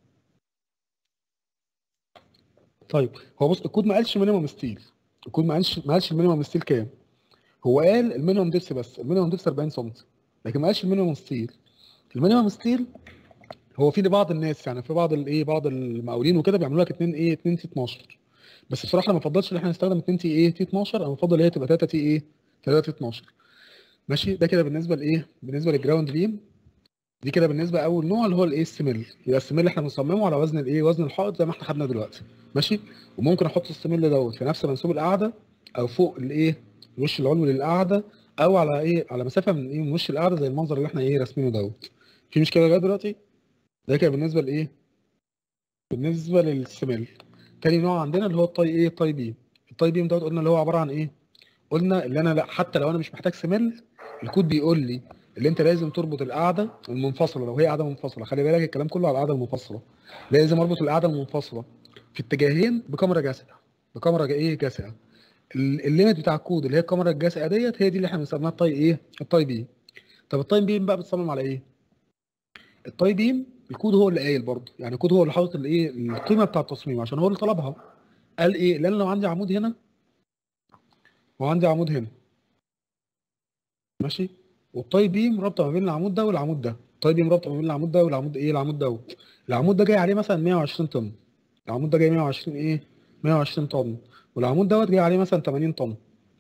طيب هو بص الكود ما قالش مينيمم ستيل الكود ما قالش ما قالش المينيمم ستيل كام هو قال المينيمم ديبس بس المينيمم ديبس 40 سم لكن ما قالش المينيمم ستيل المينيمم ستيل هو في لبعض الناس يعني في بعض الايه بعض المقاولين وكده بيعملوا لك 2 ايه 2 تي 12 بس بصراحه انا ما بفضلش ان احنا نستخدم 2 تي ايه تي 12 انا بفضل هي تبقى 3 تي ايه 3 تي 12 ماشي ده كده بالنسبه لايه بالنسبه للجراوند بيم دي كده بالنسبه اول نوع اللي هو الايه السميل يبقى السميل احنا بنصممه على وزن الايه وزن الحائط زي ما احنا خدنا دلوقتي ماشي وممكن احط السميل دوت في نفس منسوب القاعده او فوق الايه الوش العلوي للقاعده او على ايه على مسافه من ايه من وش القاعده زي المنظر اللي احنا ايه راسمينه دوت في مشكله لغايه دلوقتي ده كده بالنسبه لايه بالنسبه للسميل تاني نوع عندنا اللي هو الطاي ايه الطاي بيم الطاي بيم دوت قلنا اللي هو عباره عن ايه قلنا اللي انا لا حتى لو انا مش محتاج سميل الكود بيقول لي اللي انت لازم تربط القاعده المنفصله لو هي قاعده منفصله خلي بالك الكلام كله على القاعده المنفصله لازم اربط القاعده المنفصله في اتجاهين بكاميرا جاسئه بكاميرا ايه جاسئه ال- الليميت بتاع الكود اللي هي الكاميرا الجاسئه ديت هي دي اللي احنا بنسميها الطاي ايه الطاي بيم طب الطاي بيم بقى بتصمم على ايه الطاي بيم الكود هو اللي قايل برضه يعني الكود هو اللي حاطط الايه القيمه بتاع التصميم عشان هو اللي طلبها قال ايه لان لو عندي عمود هنا وعندي عمود هنا ماشي والطاي بيم رابطه ما بين العمود ده والعمود ده الطاي بيم رابطه ما بين العمود ده والعمود ايه العمود دوت العمود ده جاي عليه مثلا 120 طن العمود ده جاي 120 ايه 120 طن والعمود دوت جاي عليه مثلا 80 طن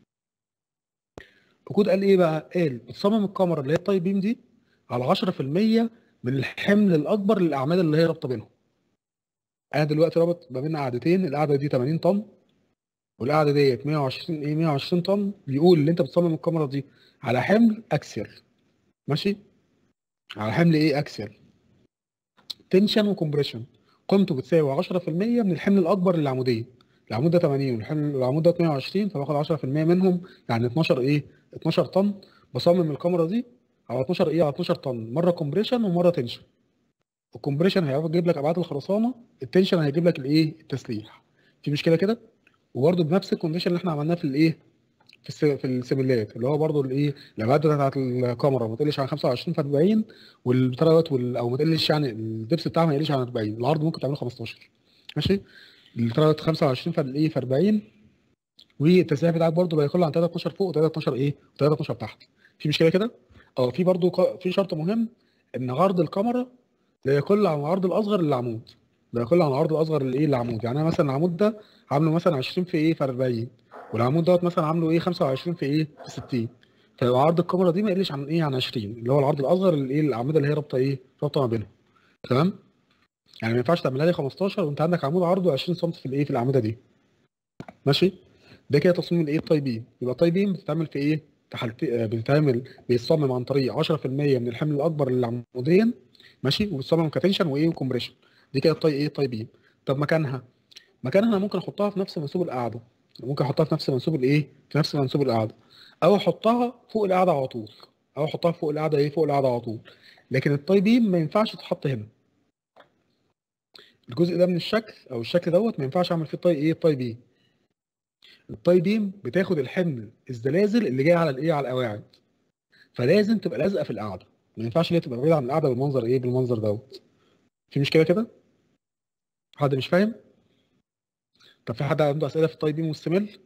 الكود قال ايه بقى قال بتصمم الكاميرا اللي هي الطاي بيم دي على 10% من الحمل الاكبر للاعمال اللي هي رابطه بينهم انا دلوقتي رابط ما بين قاعدتين القاعده دي 80 طن والقاعده ديت 120 ايه 120 طن بيقول ان انت بتصمم الكاميرا دي على حمل اكسل ماشي على حمل ايه اكسل تنشن وكمبريشن قيمته بتساوي 10% من الحمل الاكبر للعموديه العمود ده 80 والحمل العمود ده 120 فباخد 10% منهم يعني 12 ايه 12 طن بصمم الكاميرا دي على 12 ايه على 12 طن مره كومبريشن ومره تنشن الكومبريشن هيجيب لك ابعاد الخرسانه التنشن هيجيب لك الايه التسليح في مشكله كده وبرده بنفس الكونديشن اللي احنا عملناه في الايه في الس... في السيميلات اللي هو برده الايه الابعاد بتاعت الكاميرا ما تقلش عن 25 في 40 والبتاع دوت وال... او ما تقلش يعني الدبس بتاعها ما يقلش عن 40 العرض ممكن تعمله 15 ماشي البتاع دوت 25 في الايه في 40 والتسليح بتاعك برده لا يقل عن 3 12 فوق و3 12 ايه و3 12 تحت في مشكله كده اه في برده ق... في شرط مهم ان عرض الكاميرا لا يقل عن العرض الاصغر للعمود لا يقل عن العرض الاصغر لايه للعمود يعني انا مثلا العمود ده عامله مثلا 20 في ايه في 40 والعمود دوت مثلا عامله ايه 25 في ايه في 60 فيبقى عرض الكاميرا دي ما يقلش عن ايه عن 20 اللي هو العرض الاصغر للايه الاعمده اللي هي رابطه ايه رابطه ما بينهم تمام يعني ما ينفعش تعملها لي 15 وانت عندك عمود عرضه 20 سم في الايه في الاعمده دي ماشي ده كده تصميم الايه التاي بيم يبقى التاي بيم بتتعمل في ايه في حالتين بتتعمل بيتصمم عن طريق 10% من الحمل الاكبر للعمودين ماشي وبتصمم كتنشن وايه وكمبريشن دي كده التاي ايه التاي بيم طب مكانها مكانها انا ممكن احطها في نفس منسوب القاعده ممكن احطها في نفس منسوب الايه في نفس منسوب القاعده او احطها فوق القاعده على طول او احطها فوق القاعده ايه فوق القاعده على طول لكن التاي بيم ما ينفعش تتحط هنا الجزء ده من الشكل او الشكل دوت ما ينفعش اعمل فيه الطي ايه الطي بيم الطي بيم بتاخد الحمل الزلازل اللي جاي على الايه على القواعد فلازم تبقى لازقه في القاعده ما ينفعش ان هي تبقى بعيده عن القاعده بالمنظر ايه بالمنظر دوت في مشكله كده حد مش فاهم طب في حد عنده اسئله في الطي بيم والسمل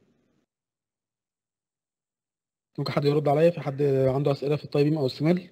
ممكن حد يرد عليا في حد عنده اسئله في الطي بيم او السمل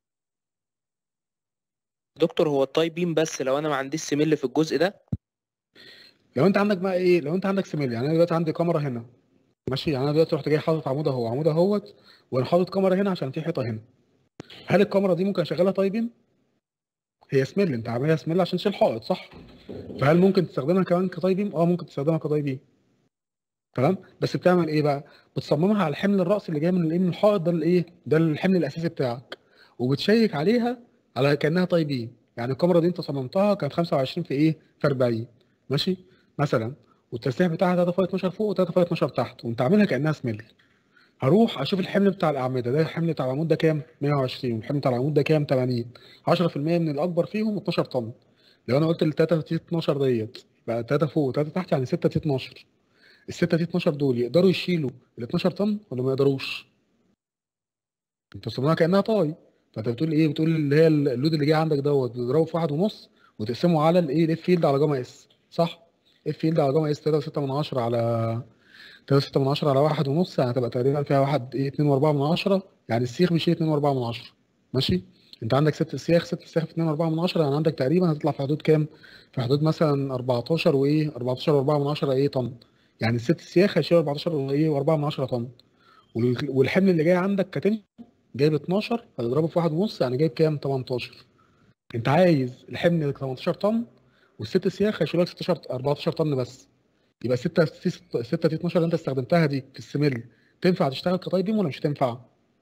دكتور هو التاي بيم بس لو انا ما عنديش سميل في الجزء ده لو انت عندك بقى ايه لو انت عندك سميل يعني انا دلوقتي عندي كاميرا هنا ماشي يعني انا دلوقتي رحت جاي حاطط عمود اهو عمود اهوت وانا حاطط كاميرا هنا عشان في حيطه هنا هل الكاميرا دي ممكن اشغلها طاي بيم هي سميل انت عاملها سميل عشان تشيل حائط صح فهل ممكن تستخدمها كمان كطاي بيم اه ممكن تستخدمها كطاي بيم تمام بس بتعمل ايه بقى بتصممها على الحمل الرأسي اللي جاي من الايه من الحائط ده الايه ده الحمل الاساسي بتاعك وبتشيك عليها على كانها طاي بيم يعني الكاميرا دي انت صممتها كانت 25 في ايه في 40 ماشي مثلا والتسليح بتاعها 3 فاي 12 فوق و3 فاي 12 تحت وانت عاملها كانها سميل هروح اشوف الحمل بتاع الاعمده ده الحمل بتاع العمود ده كام 120 والحمل بتاع العمود ده كام 80 10% من الاكبر فيهم 12 طن لو انا قلت ال 3 تي 12 ديت يبقى 3 فوق و3 تحت يعني 6 تي 12 ال 6 تي 12 دول يقدروا يشيلوا ال 12 طن ولا ما يقدروش انت صممها كانها طاي فانت بتقول ايه بتقول اللي هي اللود اللي جاي عندك دوت بتضربه في واحد ونص وتقسمه على الايه الاف فيلد على جاما اس صح اف فيلد على جاما اس 3.6 من 10 على 3.6 من 10 على واحد ونص يعني هتبقى تقريبا فيها واحد ايه 2 و4 من 10 يعني السيخ بيشيل 2 و4 من 10 ماشي انت عندك ست سياخ ست سياخ في 2 و4 من 10 يعني عندك تقريبا هتطلع في حدود كام في حدود مثلا 14 وايه 14 و4 من 10 ايه طن يعني الست سياخ هيشيلوا 14 وايه و4 من 10 طن وال- والحمل اللي جاي عندك كتن جايب 12 هتضربه في واحد ونص يعني جايب كام 18 انت عايز الحمل 18 طن والست سياخ هيشيلوا لك 16 14 طن بس يبقى 6 6 تي 12 اللي انت استخدمتها دي في السميل تنفع تشتغل كطاي بيم ولا مش هتنفع؟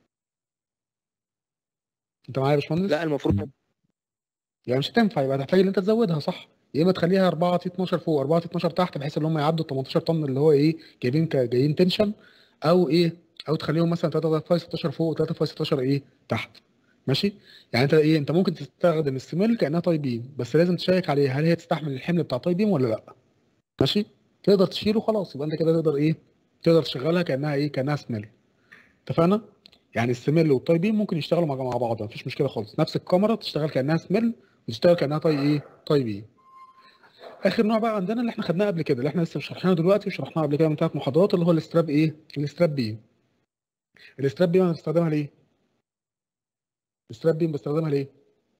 انت معايا يا باشمهندس؟ لا المفروض يعني مش هتنفع يبقى هتحتاج ان انت تزودها صح؟ يا اما تخليها 4 تي 12 فوق 4 تي 12 تحت بحيث ان هم يعدوا ال 18 طن اللي هو ايه جايبين ك- جايين تنشن او ايه او تخليهم مثلا 3 فاي 16 فوق و3 فاي 16 ايه تحت ماشي؟ يعني انت ايه انت ممكن تستخدم السميل كانها طاي بيم بس لازم تشيك عليها هل هي تستحمل الحمل بتاع طاي بيم ولا لا؟ ماشي؟ تقدر تشيله خلاص يبقى انت كده تقدر ايه؟ تقدر تشغلها كانها ايه؟ كانها سميل اتفقنا؟ يعني السميل والطاي بيم ممكن يشتغلوا مع مع بعض مفيش مشكله خالص نفس الكاميرا تشتغل كانها سميل وتشتغل كانها طاي ايه؟ طاي بيم اخر نوع بقى عندنا اللي احنا خدناه قبل كده اللي احنا لسه شرحناه دلوقتي وشرحناه قبل كده من ثلاث محاضرات اللي هو الاستراب ايه؟ الاستراب بيم الاستراب بيم انا بستخدمها ليه؟ الاستراب بيم بستخدمها ليه؟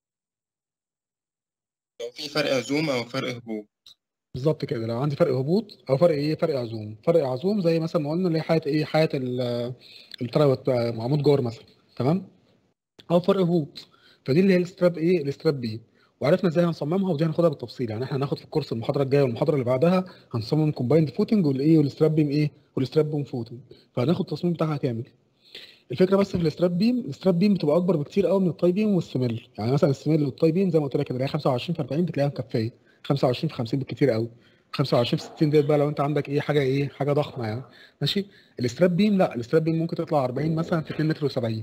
لو في فرق عزوم او فرق هبوط بالظبط كده لو عندي فرق هبوط او فرق ايه فرق عزوم فرق عزوم زي مثلا ما قلنا اللي هي حياه ايه حياه ال- التراوت عمود جار مثلا تمام او فرق هبوط فدي اللي هي الستراب ايه الستراب بي وعرفنا ازاي هنصممها ودي هناخدها بالتفصيل يعني احنا هناخد في الكورس المحاضره الجايه والمحاضره اللي بعدها هنصمم كومبايند فوتنج والايه والستراب بيم ايه والستراب بيم فوتنج فهناخد التصميم بتاعها كامل الفكره بس في الستراب بيم الستراب بيم بتبقى اكبر بكتير قوي من التاي بيم والسميل يعني مثلا السميل والتاي بيم زي ما قلت لك كده اللي هي 25 في 40 بتلاقيها مكفيه 25 في 50 بالكتير قوي 25 في 60 ديت بقى لو انت عندك ايه حاجه ايه حاجه ضخمه يعني ماشي الستراب بيم لا الستراب بيم ممكن تطلع 40 مثلا في 2 متر و70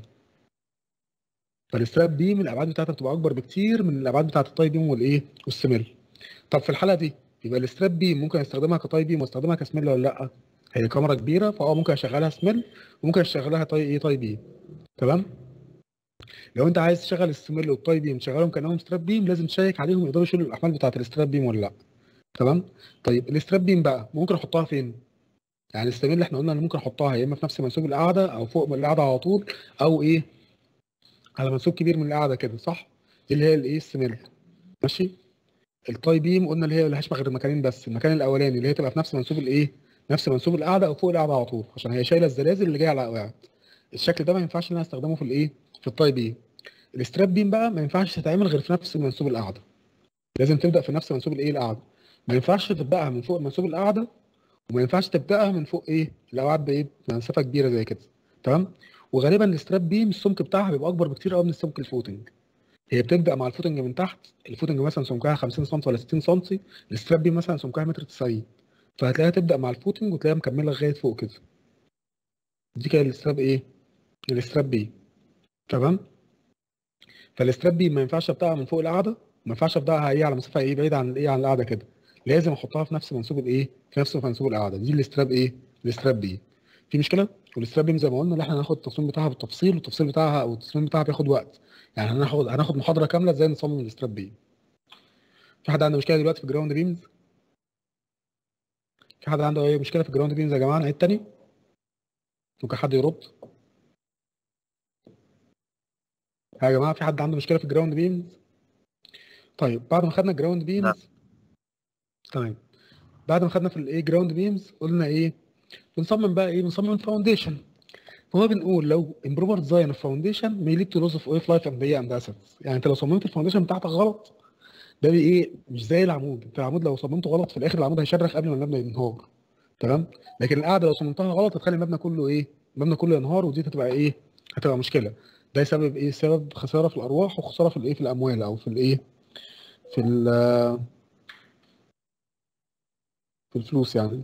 فالستراب بيم الابعاد بتاعتها بتبقى اكبر بكتير من الابعاد بتاعت التاي بيم والايه والسميل طب في الحاله دي يبقى الستراب بيم ممكن استخدمها كتاي بيم واستخدمها كسميل ولا لا هي كاميرا كبيره فاه ممكن اشغلها سميل وممكن اشغلها تاي ايه تاي بيم تمام لو انت عايز تشغل السميل والتاي بيم تشغلهم كانهم ستراب بيم لازم تشيك عليهم يقدروا يشيلوا الاحمال بتاعت الستراب بيم ولا لا تمام طيب الستراب بيم بقى ممكن احطها فين يعني السميل اللي احنا قلنا ان ممكن احطها يا اما في نفس منسوب القاعده او فوق من القاعده على طول او ايه على منسوب كبير من القاعده كده صح دي اللي هي الايه السميل ماشي التاي بيم قلنا اللي هي ملهاش غير مكانين بس المكان الاولاني اللي هي تبقى في نفس منسوب الايه نفس منسوب القاعده او فوق القاعده على طول عشان هي شايله الزلازل اللي جايه على القواعد الشكل ده ما ينفعش ان انا استخدمه في الايه في التاي بيم الستراب بيم بقى ما ينفعش تتعمل غير في نفس منسوب القاعده لازم تبدا في نفس منسوب الايه القاعده ما ينفعش تبداها من فوق منسوب القاعده وما ينفعش تبداها من فوق ايه القواعد بايه بمسافه كبيره زي كده تمام وغالبا الستراب بيم السمك بتاعها بيبقى اكبر بكتير قوي من السمك الفوتنج هي بتبدا مع الفوتنج من تحت الفوتنج مثلا سمكها 50 سم ولا 60 سم الستراب بيم مثلا سمكها متر 90 فهتلاقيها تبدا مع الفوتنج وتلاقيها مكمله لغايه فوق كده دي كده الستراب ايه الستراب بيم تمام فالستراب بيم ما ينفعش ابداها من فوق القاعده وما ينفعش ابداها ايه على مسافه ايه بعيده عن الايه عن القاعده كده لازم احطها في نفس منسوب الايه في نفس منسوب القاعده دي الستراب ايه الستراب بيم في مشكله والستراب بيم زي ما قلنا اللي احنا هناخد التصميم بتاعها بالتفصيل والتفصيل بتاعها او التصميم بتاعها بياخد وقت يعني هناخد هناخد محاضره كامله ازاي نصمم الستراب بيم في حد عنده مشكله دلوقتي في الجراوند بيمز في حد عنده اي مشكله في الجراوند بيمز يا جماعه نعيد تاني ممكن حد يرد يا جماعه في حد عنده مشكله في الجراوند بيمز طيب بعد ما خدنا الجراوند بيمز تمام بعد ما خدنا في الايه جراوند بيمز قلنا ايه بنصمم بقى ايه بنصمم فاونديشن فهو بنقول لو improper design of foundation may lead to loss of wave life and bay and assets يعني انت لو صممت الفاونديشن بتاعتك غلط ده بي ايه مش زي العمود انت العمود لو صممته غلط في الاخر العمود هيشرخ قبل ما المبنى ينهار تمام لكن القاعده لو صممتها غلط هتخلي المبنى كله ايه المبنى كله ينهار ودي هتبقى ايه هتبقى مشكله ده سبب ايه سبب خساره في الارواح وخساره في الايه في الاموال او في الايه في ال في الفلوس يعني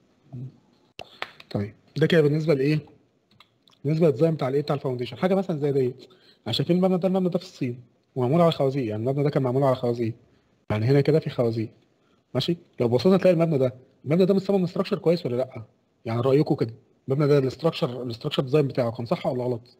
طيب ده كده بالنسبه لايه بالنسبه للديزاين بتاع الايه بتاع الفاونديشن حاجه مثلا زي ديت يعني شايفين المبنى ده المبنى ده في الصين ومعمول على خوازيق يعني المبنى ده كان معمول على خوازيق يعني هنا كده في خوازيق ماشي لو بصيت هتلاقي المبنى ده المبنى ده متصمم استراكشر كويس ولا لا يعني رايكم كده المبنى ده الاستراكشر الاستراكشر ديزاين بتاعه كان صح ولا غلط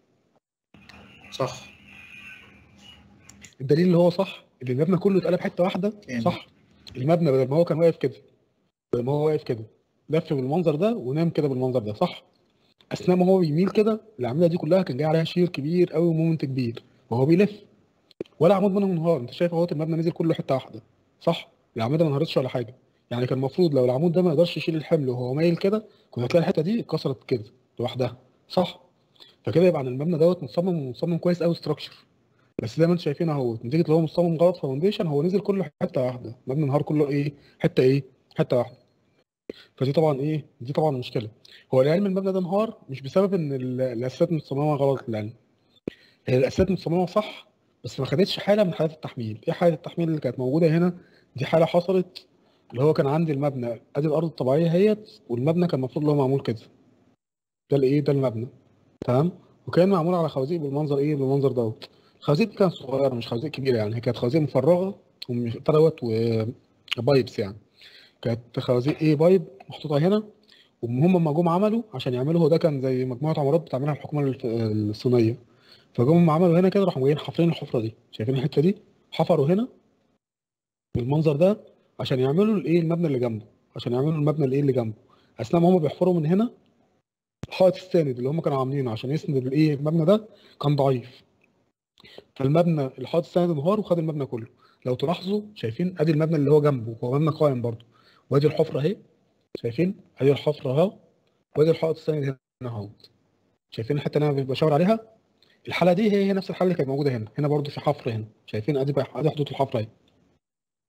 صح الدليل اللي هو صح اللي المبنى كله اتقلب حته واحده يعني. صح المبنى بدل ما هو كان واقف كده بدل ما هو واقف كده لف بالمنظر ده ونام كده بالمنظر ده صح اثناء ما هو بيميل كده العمليه دي كلها كان جاي عليها شير كبير قوي ومومنت كبير وهو بيلف ولا عمود منهم انهار انت شايف اهوت المبنى نزل كله حته واحده صح العمود ما انهارتش ولا حاجه يعني كان المفروض لو العمود ده ما يقدرش يشيل الحمل وهو مايل كده كنت هتلاقي الحته دي اتكسرت كده لوحدها صح فكده يبقى عن المبنى دوت متصمم متصمم كويس قوي ستراكشر بس زي ما انتم شايفين اهو نتيجه اللي هو مصمم غلط فاونديشن هو نزل كله حته واحده مبنى النهار كله ايه حته ايه حته واحده فدي طبعا ايه دي طبعا مشكله هو العلم المبنى ده انهار مش بسبب ان ال- الاساسات متصممه غلط للعلم هي الاساسات متصممه صح بس ما خدتش حاله من حالات التحميل ايه حاله التحميل اللي كانت موجوده هنا دي حاله حصلت اللي هو كان عندي المبنى ادي الارض الطبيعيه اهيت والمبنى كان المفروض اللي هو معمول كده ده الايه ده المبنى تمام وكان معمول على خوازيق بالمنظر ايه بالمنظر دوت الخوازيق دي كانت صغيره مش خوازيق كبيره يعني هي كانت خوازيق مفرغه ومش دوت وبايبس يعني كانت خوازيق ايه بايب محطوطه هنا وهم لما جم عملوا عشان يعملوا هو ده كان زي مجموعه عمارات بتعملها الحكومه الف- الصينيه فجم هم عملوا هنا كده راحوا جايين حافرين الحفره دي شايفين الحته دي حفروا هنا بالمنظر ده عشان يعملوا الايه المبنى اللي جنبه عشان يعملوا المبنى الايه اللي جنبه اثناء ما هم بيحفروا من هنا الحائط الساند اللي هم كانوا عاملينه عشان يسند الايه المبنى ده كان ضعيف فالمبنى الحائط الساند انهار وخد المبنى كله لو تلاحظوا شايفين ادي المبنى اللي هو جنبه هو مبنى قائم برضه وادي الحفره اهي شايفين ادي الحفره اهو وادي الحائط الساند هنا اهو شايفين الحته اللي انا بشاور عليها الحاله دي هي هي نفس الحاله اللي كانت موجوده هنا هنا برضه في حفر هنا شايفين ادي بقى ادي حدود الحفره اهي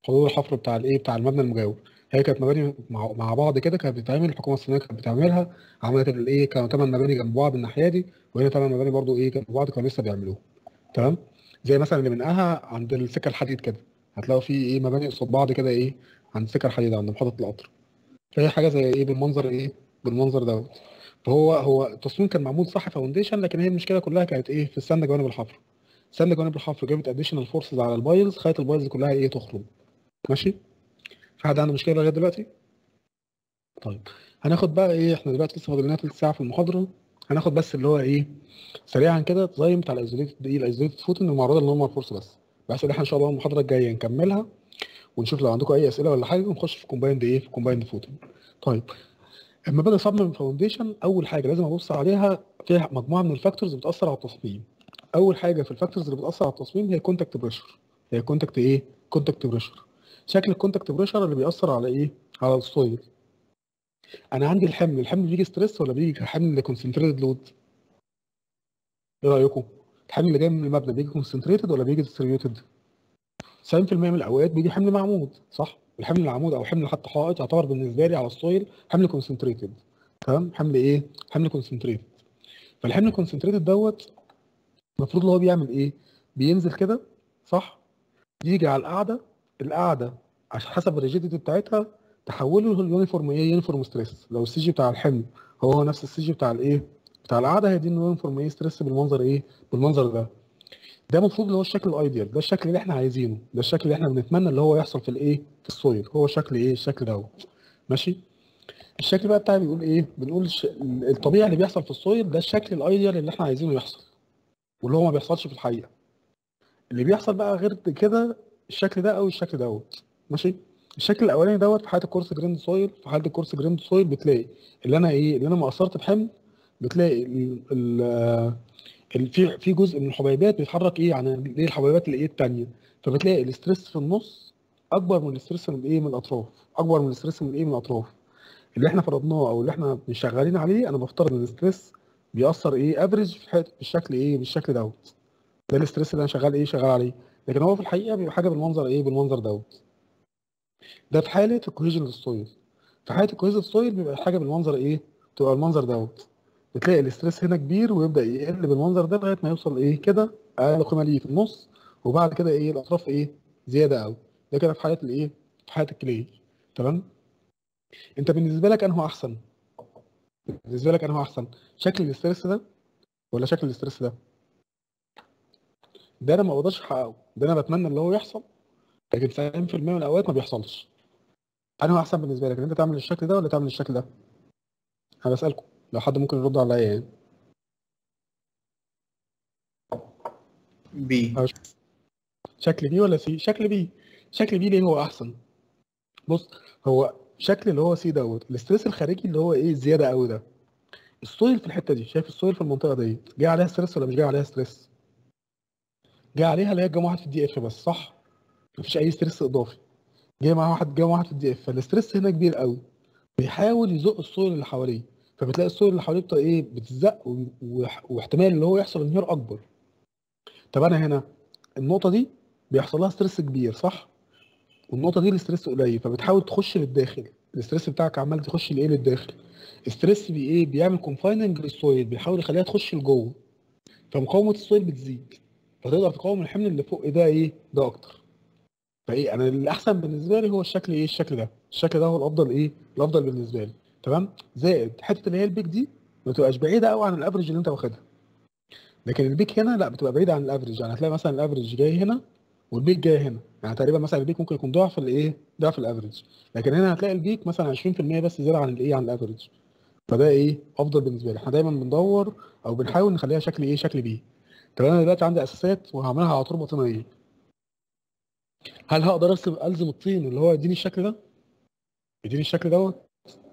حدود الحفر بتاع الايه بتاع المبنى المجاور هي كانت مباني مع, مع بعض كده كانت بتتعمل الحكومه الصينيه كانت بتعملها عملت الايه كانوا ثمان مباني جنب بعض الناحيه دي وهنا ثمان مباني برضو ايه جنب بعض كانوا لسه بيعملوها تمام زي مثلا اللي منقاها عند السكه الحديد كده هتلاقوا في ايه مباني قصاد بعض كده ايه عند السكه الحديد عند محطه القطر فهي حاجه زي ايه بالمنظر ايه بالمنظر دوت فهو هو التصميم كان معمول صح فاونديشن لكن هي المشكله كلها كانت ايه في السند جوانب الحفر سند جوانب الحفر جابت اديشنال فورسز على البايلز خلت البايلز كلها ايه تخرج ماشي في حد عنده مشكله لغايه دلوقتي طيب هناخد بقى ايه احنا دلوقتي لسه فاضل لنا تلت ساعه في المحاضره هناخد بس اللي هو ايه سريعا كده الديزاين بتاع الايزوليتد ايه الايزوليتد فوتنج المعروضه للنورمال فورس بس بحيث ان احنا ان شاء الله المحاضره الجايه نكملها ونشوف لو عندكم اي اسئله ولا حاجه ونخش في كومبايند ايه في كومبايند فوتنج طيب اما باجي اصمم فاونديشن اول حاجه لازم ابص عليها فيها مجموعه من الفاكتورز بتاثر على التصميم اول حاجه في الفاكتورز اللي بتاثر على التصميم هي الكونتاكت بريشر هي الكونتاكت ايه كونتاكت بريشر شكل الكونتاكت بريشر اللي بيأثر على ايه على السويل انا عندي الحمل الحمل بيجي ستريس ولا بيجي حمل كونسنتريتد لود ايه رايكم الحمل اللي جاي من المبنى بيجي كونسنتريتد ولا بيجي ديستريبيوتد 90% من الاوقات بيجي حمل معمود صح الحمل العمود او حمل حتى حائط يعتبر بالنسبه لي على السويل حمل كونسنتريتد تمام حمل ايه حمل كونسنتريتد فالحمل الكونسنتريتد دوت المفروض اللي هو بيعمل ايه بينزل كده صح يجي على القاعده القاعده عشان حسب الريجيديتي بتاعتها تحوله لليونيفورم ايه يونيفورم ستريس لو السي جي بتاع الحمل هو هو نفس السي جي بتاع الايه بتاع القاعده هي دي اليونيفورم ايه ستريس بالمنظر ايه بالمنظر ده ده المفروض اللي هو الشكل الايديال ده الشكل اللي احنا عايزينه ده الشكل اللي احنا بنتمنى اللي هو يحصل في الايه في السويل هو شكل ايه الشكل دوت ماشي الشكل بقى بتاعي بيقول ايه بنقول الش... الطبيعي اللي بيحصل في السويل ده الشكل الايديال اللي احنا عايزينه يحصل واللي هو ما بيحصلش في الحقيقه اللي بيحصل بقى غير كده الشكل ده او الشكل دوت ماشي الشكل الاولاني دوت في حاله الكورس جريند سويل في حاله الكورس جريند سويل بتلاقي اللي انا ايه اللي انا ما قصرت بحمل بتلاقي ال... ال... في في جزء من الحبيبات بيتحرك ايه عن الايه الحبيبات اللي ايه الثانيه فبتلاقي الاستريس في النص اكبر من الاستريس من الايه من الاطراف اكبر من الاستريس من الايه من الاطراف اللي احنا فرضناه او اللي احنا مش شغالين عليه انا بفترض ان الاستريس بيأثر ايه افريج في حته بالشكل ايه بالشكل دوت ده الاستريس اللي انا شغال ايه شغال عليه لكن هو في الحقيقه بيبقى حاجه بالمنظر ايه بالمنظر دوت ده في حاله الكوهيجن للسويل في حاله الكوهيجن للسويل بيبقى حاجه بالمنظر ايه بتبقى المنظر دوت بتلاقي الاستريس هنا كبير ويبدا يقل بالمنظر ده لغايه ما يوصل ايه كده اقل قيمه ليه في النص وبعد كده ايه الاطراف ايه زياده قوي ده كده في حاله الايه في حاله الكلي تمام انت بالنسبه لك انه احسن بالنسبه لك انه احسن شكل الاستريس ده ولا شكل الاستريس ده ده انا ما بقدرش احققه ده انا بتمنى اللي هو يحصل لكن 90% من الاوقات ما بيحصلش انه احسن بالنسبه لك ان انت تعمل الشكل ده ولا تعمل الشكل ده انا بسالكم لو حد ممكن يرد عليا يعني بي شكل بي ولا سي شكل بي شكل بي ليه هو احسن بص هو شكل اللي هو سي دوت الاستريس الخارجي اللي هو ايه زياده قوي ده السويل في الحته دي شايف السويل في المنطقه دي جاي عليها ستريس ولا مش جاي عليها ستريس جاي عليها اللي هي جام واحد في الدي اف بس صح مفيش اي ستريس اضافي جاي معاه واحد جام واحد في الدي اف فالاستريس هنا كبير قوي بيحاول يزق السويل اللي حواليه فبتلاقي السويل اللي حواليه بتبقى ايه بتزق و... و... واحتمال اللي هو يحصل انهيار اكبر طب انا هنا النقطه دي بيحصل لها ستريس كبير صح والنقطه دي الاستريس قليل فبتحاول تخش للداخل الاستريس بتاعك عمال تخش لايه للداخل الستريس بي ايه بيعمل كونفايننج للسويل بيحاول يخليها تخش لجوه فمقاومه السويل بتزيد فتقدر تقاوم الحمل اللي فوق ده ايه ده اكتر فايه انا الاحسن بالنسبه لي هو الشكل ايه الشكل ده الشكل ده هو الافضل ايه الافضل بالنسبه لي تمام زائد حته اللي هي البيك دي ما تبقاش بعيده قوي عن الافرج اللي انت واخدها لكن البيك هنا لا بتبقى بعيده عن الافرج يعني هتلاقي مثلا الافرج جاي هنا والبيك جاي هنا يعني تقريبا مثلا البيك ممكن يكون ضعف الايه ضعف الافرج لكن هنا هتلاقي البيك مثلا 20% بس زياده عن الايه عن الافرج فده ايه افضل بالنسبه لي احنا دايما بندور او بنحاول نخليها شكل ايه شكل بي طب انا دلوقتي عندي اساسات وهعملها على تربه طينيه هل هقدر ارسم الزم الطين اللي هو يديني الشكل ده يديني الشكل دوت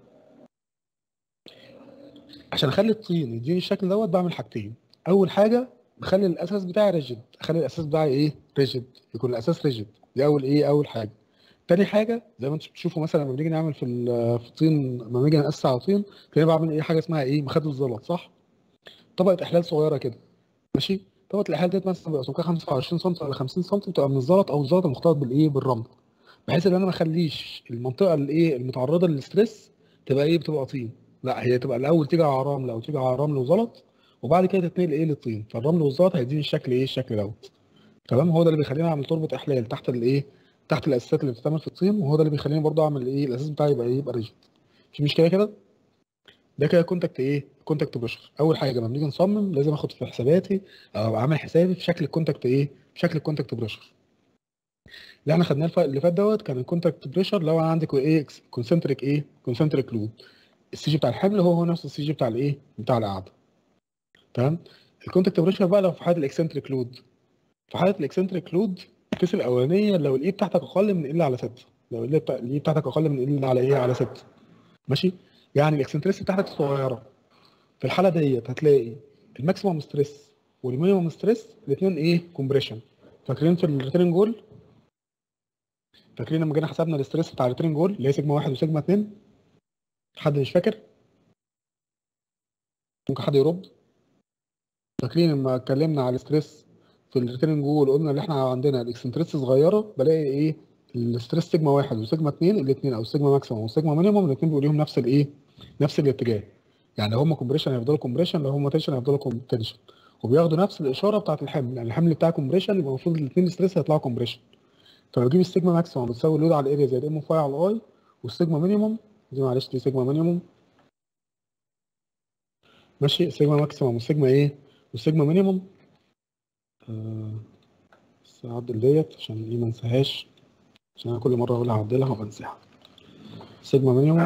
عشان اخلي الطين يديني الشكل دوت بعمل حاجتين اول حاجه بخلي الاساس بتاعي ريجيد اخلي الاساس بتاعي ايه ريجيد يكون الاساس ريجيد دي اول ايه اول حاجه تاني حاجه زي ما انتم بتشوفوا مثلا لما بنيجي نعمل في ال- في الطين لما بنيجي نقسس على طين تلاقيني بعمل ايه حاجه اسمها ايه مخده الزلط صح طبقه احلال صغيره كده ماشي طبقه الاحلال ديت مثلا بيبقى سمكها 25 سم ولا 50 سم بتبقى من الزلط او الزلط المختلط بالايه بالرمل بحيث ان انا ما اخليش المنطقه اللي ايه المتعرضه للستريس تبقى ايه بتبقى طين لا هي تبقى الاول تيجي على رمل او تيجي على رمل وزلط وبعد كده تتنقل ايه للطين فالرمل والزلط هيديني الشكل ايه الشكل دوت تمام هو ده اللي بيخليني اعمل تربه احلال تحت الايه تحت الاساسات اللي بتتعمل في الطين وهو ده اللي بيخليني برضه اعمل ايه الاساس بتاعي يبقى ايه يبقى ريجيد في مشكله كده ده كده كونتاكت ايه كونتاكت بريشر اول حاجه لما بنيجي نصمم لازم اخد في حساباتي او ابقى عامل حسابي في شكل الكونتاكت ايه في شكل الكونتاكت بريشر اللي احنا خدناه الف- اللي فات دوت كان الكونتاكت بريشر لو انا عندي كو- ايه كونسنتريك ايه كونسنتريك لود السي جي بتاع الحمل هو هو نفس السي جي بتاع الايه بتاع القعده تمام الكونتاكت بريشر بقى لو في حاله الاكسنتريك لود في حاله الاكسنتريك لود الكيس الاولانيه لو الاي بتاعتك اقل من ال على 6 لو ال بتاع الاي بتاعتك اقل من ال على ايه على 6 ماشي يعني الاكسنتريس بتاعتك صغيره في الحاله ديت هتلاقي الماكسيموم ستريس والمينيموم ستريس الاثنين ايه كومبريشن فاكرين في الريتيرنج جول فاكرين لما جينا حسبنا الاستريس بتاع الريتيرنج جول اللي هي سيجما واحد وسيجما اتنين حد مش فاكر ممكن حد يرد فاكرين لما اتكلمنا على الاستريس في الريتيرنج جول قلنا اللي احنا عندنا الاكسنتريس صغيره بلاقي ايه الاستريس سيجما واحد وسيجما اتنين الاثنين او سيجما ماكسيموم وسيجما مينيموم الاثنين بيبقوا ليهم نفس الايه نفس الاتجاه يعني لو هم كومبريشن هيفضلوا كومبريشن لو هم تنشن هيفضلوا تنشن وبياخدوا نفس الاشاره بتاعت الحمل يعني الحمل بتاع كومبريشن يبقى المفروض الاثنين ستريس هيطلعوا كومبريشن فلو اجيب السيجما ماكسيموم بتساوي اللود على الاريا زائد ام فاي على الاي والسيجما مينيموم دي معلش دي سيجما مينيموم ماشي السيجما ماكسيموم والسيجما ايه والسيجما مينيموم آه بس اعدل ديت عشان ايه ما انساهاش عشان انا كل مره اقول هعدلها وبنساها سيجما مينيموم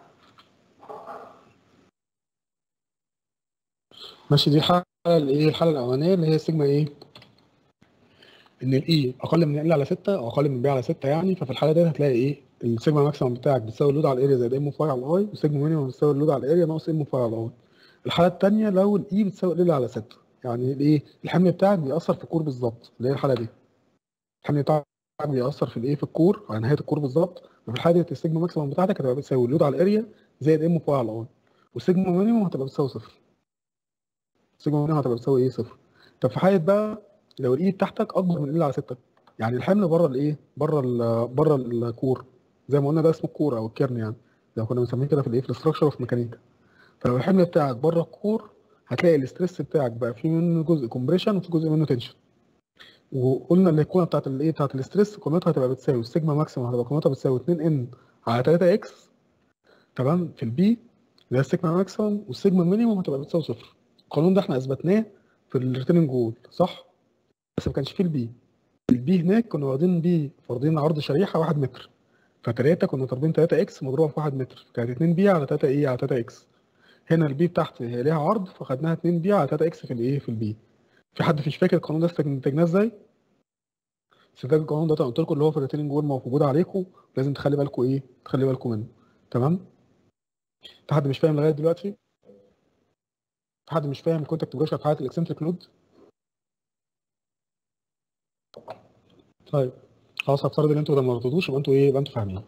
ماشي دي الحاله الايه الحاله الاولانيه اللي هي سيجما ايه ان الاي اقل من ال على 6 او اقل من ب على 6 يعني ففي الحاله دي هتلاقي ايه السيجما ماكسيمم بتاعك بتساوي اللود على الاريا زائد ام فاي على الاي والسيجما مينيمم بتساوي اللود على الاريا ناقص ام فاي على الاي الحاله الثانيه لو الاي بتساوي ال على 6 يعني الايه الحمل بتاعك بيأثر في الكور بالظبط اللي هي الحاله دي الحمل بتاعك بيأثر في الايه في الكور على نهايه الكور بالظبط ففي الحاله دي السيجما ماكسيمم بتاعتك هتبقى بتساوي اللود على الاريا زائد ام فاي على الاي والسيجما مينيمم هتبقى بتساوي صفر السيجما مينيمم هتبقى بتساوي ايه صفر طب في حاله بقى لو الاي بتاعتك اكبر من ال على 6 يعني الحمل بره الايه بره ال بره الكور زي ما قلنا ده اسمه الكور او الكيرن يعني لو كنا بنسميه كده في الايه في الاستراكشر وفي الميكانيكا فلو الحمل بتاعك بره الكور هتلاقي الاستريس بتاعك بقى فيه منه جزء كومبريشن وفي جزء منه تنشن وقلنا ان القيمه بتاعت الايه بتاعت الاستريس قيمتها هتبقى بتساوي السيجما ماكسيمم هتبقى قيمتها بتساوي 2 ان على 3 اكس تمام في البي اللي هي السيجما ماكسيمم والسيجما مينيمم هتبقى بتساوي صفر القانون ده احنا اثبتناه في الريتيرنج جول صح بس ما كانش فيه البي البي هناك كنا واخدين بي فرضين عرض شريحه 1 متر فتلاتة كنا ضاربين 3 اكس مضروبه في 1 متر كانت 2 بي على 3 ايه على 3 اكس هنا البي بتاعتي هي ليها عرض فخدناها 2 بي على 3 اكس في الايه في البي في حد مش فاكر القانون ده استنتجناه ازاي؟ استنتاج القانون ده أنا قلت لكم اللي هو في الريتيرنج جول موجود عليكم لازم تخلي بالكم ايه تخلي بالكم منه تمام في حد مش فاهم لغايه دلوقتي في حد مش فاهم الكونتاكت بريشر في حاله الاكسنتريك لود طيب خلاص هفترض ان انتوا لما ردتوش يبقى انتوا ايه يبقى انتوا فاهمين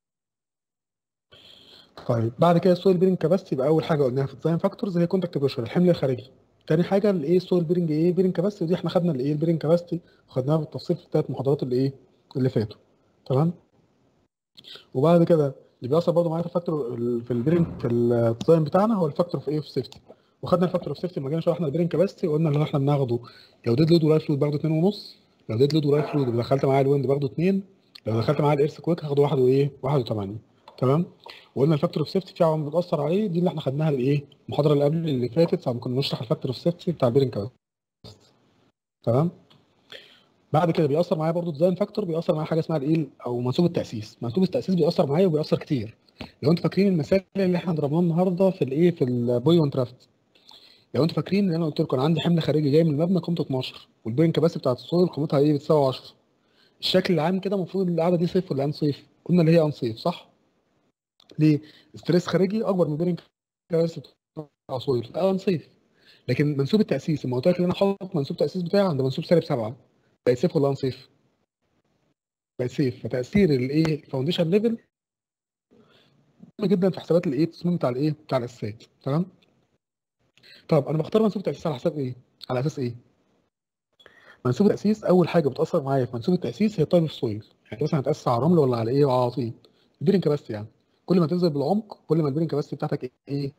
طيب بعد كده السويل بيرنج كاباسيتي يبقى اول حاجه قلناها في الديزاين فاكتورز هي كونتاكت بريشر الحمل الخارجي تاني حاجه الايه السويل بيرنج ايه بيرنج كاباسيتي ودي احنا خدنا الايه البيرنج كاباسيتي وخدناها بالتفصيل في الثلاث محاضرات اللي ايه اللي فاتوا تمام وبعد كده اللي بيأثر برضه معايا في الفاكتور ال- في البيرنج في الديزاين بتاعنا هو الفاكتور في ايه في سيفتي وخدنا الفاكتور في سيفتي لما جينا شرحنا البيرنج كاباسيتي وقلنا اللي احنا بناخده لو ديد لود ولايف لود باخده 2 ونص لو ديد لود ولايف لود ودخلت معاه الويند باخده 2 لو دخلت معاه الايرث كويك هاخده 1 وايه 81 تمام وقلنا الفاكتور اوف سيفتي في عوامل بتاثر عليه دي اللي احنا خدناها الايه المحاضره اللي قبل اللي فاتت لما كنا بنشرح الفاكتور اوف سيفتي بتاع البيرنج كاباسيتي تمام بعد كده بيأثر معايا برضو ديزاين فاكتور بيأثر معايا حاجه اسمها الايه او منسوب التأسيس منسوب التأسيس بيأثر معايا وبيأثر كتير لو انتوا فاكرين المثال اللي احنا ضربناه النهارده في الايه في البوي اون درافت لو انتوا فاكرين ان انا قلت لكم انا عندي حمل خارجي جاي من المبنى قيمته 12 والبيرنج كباسيتي بتاعت السويل قيمتها ايه بتساوي 10 الشكل العام كده المفروض القاعده دي صيف ولا ان صيف قلنا اللي هي ان صيف صح ليه ستريس خارجي اكبر من البيرنج كباسيتي بتاع السويل اه ان صيف لكن منسوب التأسيس لما قلت لك ان انا حاطط منسوب التأسيس بتاعي عند منسوب سالب 7 بقت صيف ولا ان صيف بقت صيف فتأثير الايه الفاونديشن ليفل مهم جدا في حسابات الايه التصميم بتاع الايه بتاع الاساسات تمام طب انا بختار منسوب التأسيس على حساب ايه على اساس ايه منسوب التأسيس اول حاجه بتأثر معايا في منسوب التأسيس هي تايب اوف سويل يعني مثلا هتاسس على الرمل ولا على ايه وعلى طين البيرنج كباستي يعني كل ما تنزل بالعمق كل ما البيرنج كباستي بتاعتك ايه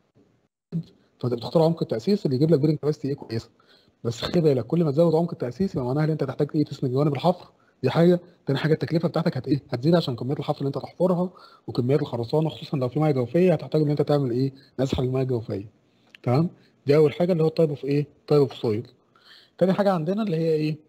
فانت بتختار عمق التاسيس اللي يجيب لك بيرنج كباستي ايه كويسه بس خلي بالك كل ما تزود عمق التاسيس يبقى معناها ان انت تحتاج ايه تسند جوانب الحفر دي حاجه تاني حاجه التكلفه بتاعتك هت ايه هتزيد عشان كميه الحفر اللي انت تحفرها وكميات الخرسانه خصوصا لو في ميه جوفيه هتحتاج ان انت تعمل ايه نزحه للميه الجوفيه تمام دي اول حاجه اللي هو التايب اوف ايه تايب اوف سويل تاني حاجه عندنا اللي هي ايه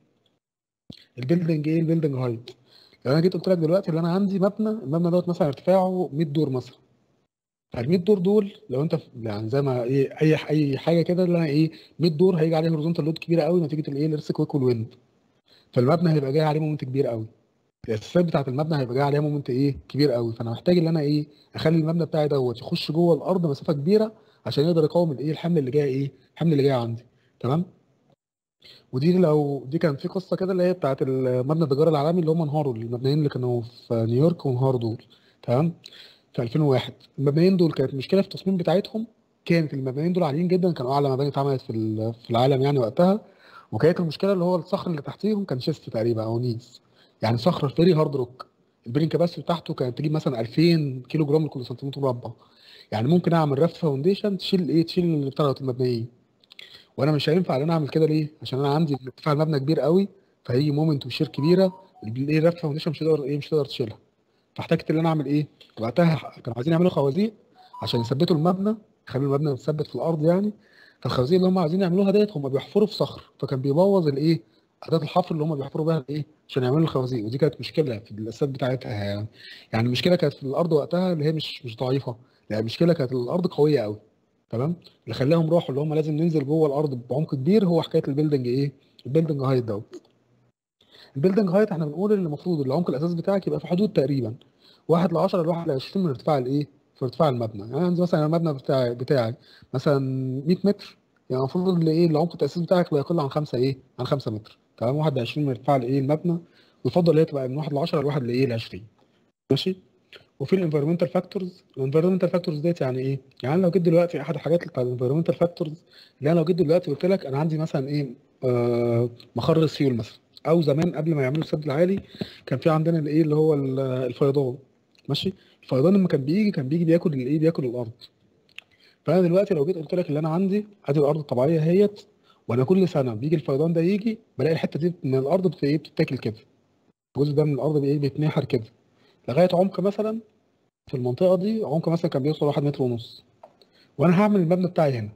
البيلدنج ايه البيلدنج هايت لو انا جيت قلت لك دلوقتي اللي انا عندي مبنى المبنى دوت مثلا ارتفاعه 100 دور مثلا ال 100 دور دول لو انت في- يعني زي ما ايه اي اي حاجه كده اللي انا ايه 100 دور هيجي عليه هوريزونتال لود كبيره قوي نتيجه الايه الارث كويك والويند فالمبنى هيبقى جاي عليه مومنت كبير قوي الاساسات بتاعت المبنى هيبقى جاي عليها مومنت ايه كبير قوي فانا محتاج ان انا ايه اخلي المبنى بتاعي دوت يخش جوه الارض مسافه كبيره عشان يقدر يقاوم الايه الحمل اللي جاي ايه الحمل اللي جاي عندي تمام ودي لو دي كان في قصه كده اللي هي بتاعت المبنى التجاري العالمي اللي هم انهاروا المبنيين اللي كانوا في نيويورك وانهاروا دول تمام في 2001 المبنيين دول كانت مشكله في التصميم بتاعتهم كانت المبنيين دول عاليين جدا كانوا اعلى مباني اتعملت في ال- في العالم يعني وقتها وكانت المشكله اللي هو الصخر اللي تحتيهم كان شيست تقريبا او نيز يعني صخر فيري هارد روك البرين كباسيتي بتاعته كانت تجيب مثلا 2000 كيلو جرام لكل سنتيمتر مربع يعني ممكن اعمل رافت فاونديشن تشيل ايه تشيل بتاع دوت المبنيين وانا مش هينفع ان انا اعمل كده ليه عشان انا عندي ارتفاع المبنى كبير قوي فهيجي مومنت وشير كبيره الايه رافت فاونديشن مش هتقدر ايه مش هتقدر تشيلها فاحتجت ان انا اعمل ايه وقتها كانوا عايزين يعملوا خوازيق عشان يثبتوا المبنى يخلوا المبنى متثبت في الارض يعني فالخوازيق اللي هم عايزين يعملوها ديت هم بيحفروا في صخر فكان بيبوظ الايه اداه الحفر اللي هم بيحفروا بيها الايه عشان يعملوا الخوازيق ودي كانت مشكله في الاساسات بتاعتها يعني يعني المشكله كانت في الارض وقتها اللي هي مش مش ضعيفه يعني المشكله كانت الارض قويه قوي تمام اللي خلاهم راحوا اللي هم لازم ننزل جوه الارض بعمق كبير هو حكايه البيلدنج ايه البيلدنج هايت دوت البيلدنج هايت احنا بنقول ان المفروض العمق الاساسي بتاعك يبقى في حدود تقريبا 1 ل 10 ل 1 ل 20 من ارتفاع الايه في ارتفاع المبنى يعني عندي مثلا المبنى بتاعي بتاعي مثلا 100 متر يعني المفروض اللي ايه العمق التاسيسي بتاعك لا يقل عن 5 ايه عن 5 متر تمام 1 ل 20 من ارتفاع الايه المبنى ويفضل اللي هي تبقى من 1 ل 10 ل 1 لايه ل 20 ماشي وفي الانفيرمنتال فاكتورز الانفيرمنتال فاكتورز ديت يعني ايه يعني لو جيت دلوقتي احد الحاجات بتاع الانفيرمنتال فاكتورز اللي انا لو جيت دلوقتي قلت لك انا عندي مثلا ايه آه مخر سيول مثلا او زمان قبل ما يعملوا السد العالي كان في عندنا الايه اللي هو ال- الفيضان ماشي الفيضان لما كان بيجي كان بيجي بياكل الايه بياكل الارض فانا دلوقتي لو جيت قلت لك اللي انا عندي ادي الارض الطبيعيه اهيت وانا كل سنه بيجي الفيضان ده يجي بلاقي الحته دي من الارض بت- ايه بتتاكل كده الجزء ده من الارض بايه بيتنحر كده لغايه عمق مثلا في المنطقه دي عمق مثلا كان بيوصل واحد متر ونص وانا هعمل المبنى بتاعي هنا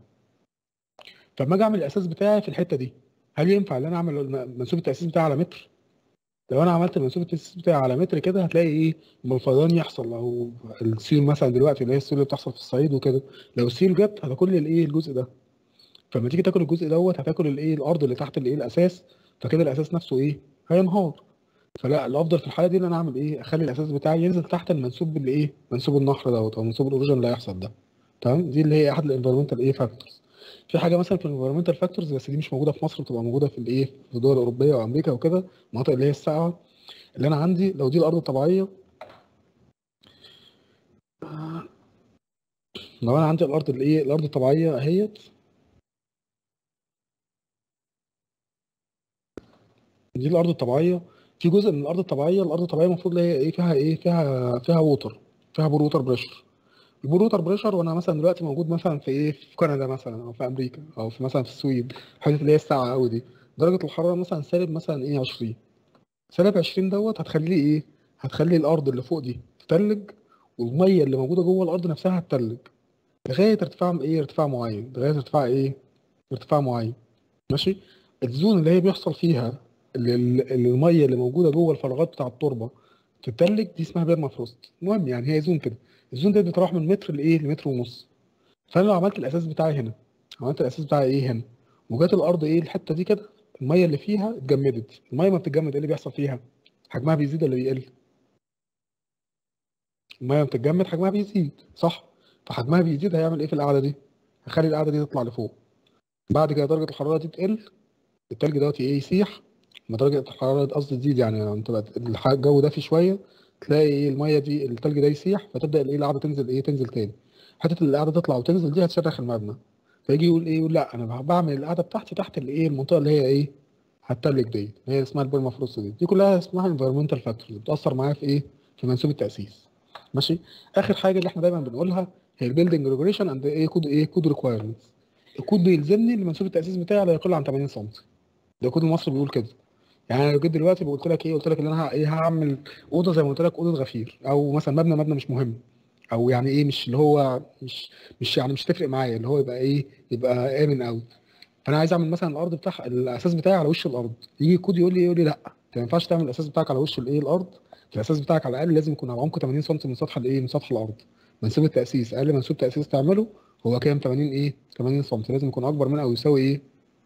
فلما اجي اعمل الاساس بتاعي في الحته دي هل ينفع ان انا اعمل الم- منسوب التاسيس بتاعي على متر لو انا عملت منسوب التاسيس بتاعي على متر كده هتلاقي ايه لما الفيضان يحصل او السيول مثلا دلوقتي اللي هي السيول اللي بتحصل في الصعيد وكده لو السيول جت هتاكل لي الايه الجزء ده فلما تيجي تاكل الجزء دوت هتاكل الايه الارض اللي تحت الايه الاساس فكده الاساس نفسه ايه هينهار فلا الافضل في الحاله دي ان انا اعمل ايه اخلي الاساس بتاعي ينزل تحت المنسوب اللي ايه منسوب النهر دوت او منسوب الاوروجن اللي هيحصل ده تمام دي اللي هي احد الانفيرمنتال ايه فاكتورز في حاجه مثلا في الانفيرمنتال فاكتورز بس دي مش موجوده في مصر بتبقى موجوده في الايه في الدول الاوروبيه وامريكا وكده المناطق اللي هي الساقعه اللي انا عندي لو دي الارض الطبيعيه لو انا عندي الارض اللي ايه الارض الطبيعيه اهيت دي الارض الطبيعيه في جزء من الارض الطبيعيه الارض الطبيعيه المفروض اللي هي ايه فيها ايه فيها فيها ووتر فيها بور ووتر بريشر البور ووتر بريشر وانا مثلا دلوقتي موجود مثلا في ايه في كندا مثلا او في امريكا او في مثلا في السويد الحاجات اللي هي الساقعه قوي دي درجه الحراره مثلا سالب مثلا ايه 20 سالب 20 دوت هتخليه ايه هتخلي الارض اللي فوق دي تتلج والميه اللي موجوده جوه الارض نفسها هتتلج لغايه ارتفاع ايه ارتفاع معين لغايه ارتفاع ايه ارتفاع معين ماشي الزون اللي هي بيحصل فيها اللي اللي الميه اللي موجوده جوه الفراغات بتاع التربه تتلج دي اسمها بيرمافروست المهم يعني هي زون كده الزون ده بيتراوح من متر لايه لمتر ونص فانا لو عملت الاساس بتاعي هنا عملت الاساس بتاعي ايه هنا وجات الارض ايه الحته دي كده الميه اللي فيها اتجمدت الميه ما بتتجمد ايه اللي بيحصل فيها حجمها بيزيد ولا بيقل الميه بتتجمد حجمها بيزيد صح فحجمها بيزيد هيعمل ايه في القاعده دي هيخلي القاعده دي تطلع لفوق بعد كده درجه الحراره دي تقل التلج دوت ايه يسيح لما درجه الحراره قصدي تزيد يعني لما تبقى الح- الجو دافي شويه تلاقي ايه الميه دي التلج ده يسيح فتبدا الايه القاعده تنزل ايه تنزل تاني حته اللي القاعده تطلع وتنزل دي هتشرخ المبنى فيجي يقول ايه يقول لا انا بعمل القاعده بتاعتي تحت الايه المنطقه اللي هي ايه هتلج ديت هي اسمها البرمافروست دي دي كلها اسمها انفيرمنتال فاكتورز بتاثر معايا في ايه في منسوب التاسيس ماشي اخر حاجه اللي احنا دايما بنقولها هي البيلدنج ريجوليشن اند ايه كود ايه كود ريكوايرمنتس الكود بيلزمني ان منسوب التاسيس بتاعي لا يقل عن 80 سم ده كود المصري بيقول كده يعني انا لو جيت دلوقتي قلت لك ايه قلت لك ان انا ه- ايه هعمل اوضه زي ما قلت لك اوضه غفير او مثلا مبنى مبنى مش مهم او يعني ايه مش اللي هو مش مش يعني مش تفرق معايا اللي هو يبقى ايه يبقى امن قوي فانا عايز اعمل مثلا الارض بتاع الاساس بتاعي على وش الارض يجي الكود يقول لي يقول لي لا انت ما ينفعش تعمل الاساس بتاعك على وش الايه الارض الاساس بتاعك على الاقل لازم يكون على عمق 80 سم من سطح الايه من سطح الارض منسوب التاسيس اقل منسوب تاسيس تعمله هو كام 80 ايه 80 سم لازم يكون اكبر من او يساوي ايه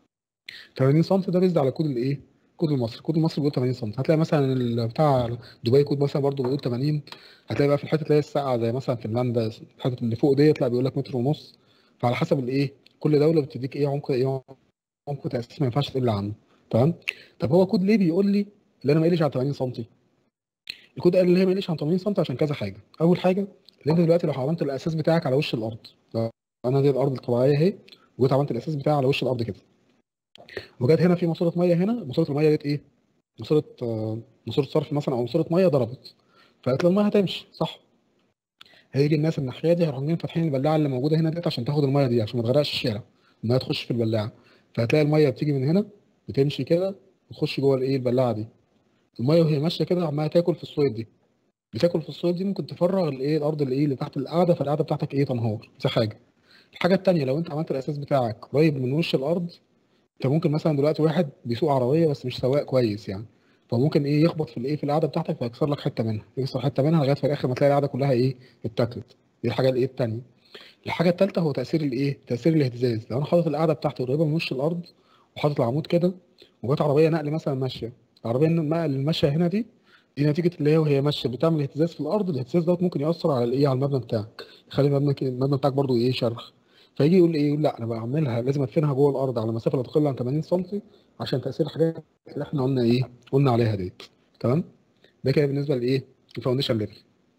80 سم ده بيزد على كود الايه كود المصري كود المصري بيقول 80 سم هتلاقي مثلا ال- بتاع دبي كود مثلا برضه بيقول 80 هتلاقي بقى في الحته اللي هي الساقعه زي مثلا فنلندا الحته اللي فوق ديت لا بيقول لك متر ونص فعلى حسب الايه كل دوله بتديك ايه عمق ايه عمق تاسيس ما ينفعش تقل عنه تمام طب هو كود ليه بيقول لي اللي انا ما يقلش عن 80 سم الكود قال لي ليه ما يقلش عن 80 سم عشان كذا حاجه اول حاجه اللي انت دلوقتي لو عملت الاساس بتاعك على وش الارض لو انا دي الارض الطبيعيه اهي وجيت عملت الاساس بتاعي على وش الارض كده وجت هنا في ماسوره ميه هنا ماسوره الميه ديت ايه ماسوره آه، ماسوره صرف مثلا او ماسوره ميه ضربت فقالت له الميه هتمشي صح هيجي الناس الناحيه دي هيروحوا جايين فاتحين البلاعه اللي موجوده هنا ديت عشان تاخد الميه دي عشان ما تغرقش الشارع الميه تخش في البلاعه فهتلاقي الميه بتيجي من هنا بتمشي كده وتخش جوه الايه البلاعه دي الميه وهي ماشيه كده عماله تاكل في السويد دي بتاكل في السويد دي ممكن تفرغ الايه الارض اللي ايه اللي تحت القاعده فالقاعده بتاعتك ايه تنهار دي حاجه الحاجه التانيه لو انت عملت الاساس بتاعك قريب من وش الارض انت ممكن مثلا دلوقتي واحد بيسوق عربيه بس مش سواق كويس يعني فممكن ايه يخبط في الايه في القاعده بتاعتك فيكسر لك حته منها يكسر حته منها لغايه في الاخر ما تلاقي القاعده كلها ايه اتاكلت دي الحاجه الايه التانيه الحاجه الثالثه هو تاثير الايه تاثير الاهتزاز لو انا حاطط القاعده بتاعتي قريبه من وش الارض وحاطط العمود كده وجت عربيه نقل مثلا ماشيه العربيه النقل اللي ماشيه هنا دي دي نتيجه اللي هي وهي ماشيه بتعمل اهتزاز في الارض الاهتزاز دوت ممكن ياثر على الايه على المبنى بتاعك يخلي المبنى كده- المبنى بتاعك برضو ايه شرخ فيجي يقول ايه يقول لا انا بعملها لازم ادفنها جوه الارض على مسافه لا تقل عن 80 سم عشان تاثير الحاجات اللي احنا قلنا ايه قلنا عليها ديت تمام ده كده بالنسبه لايه الفاونديشن ليفل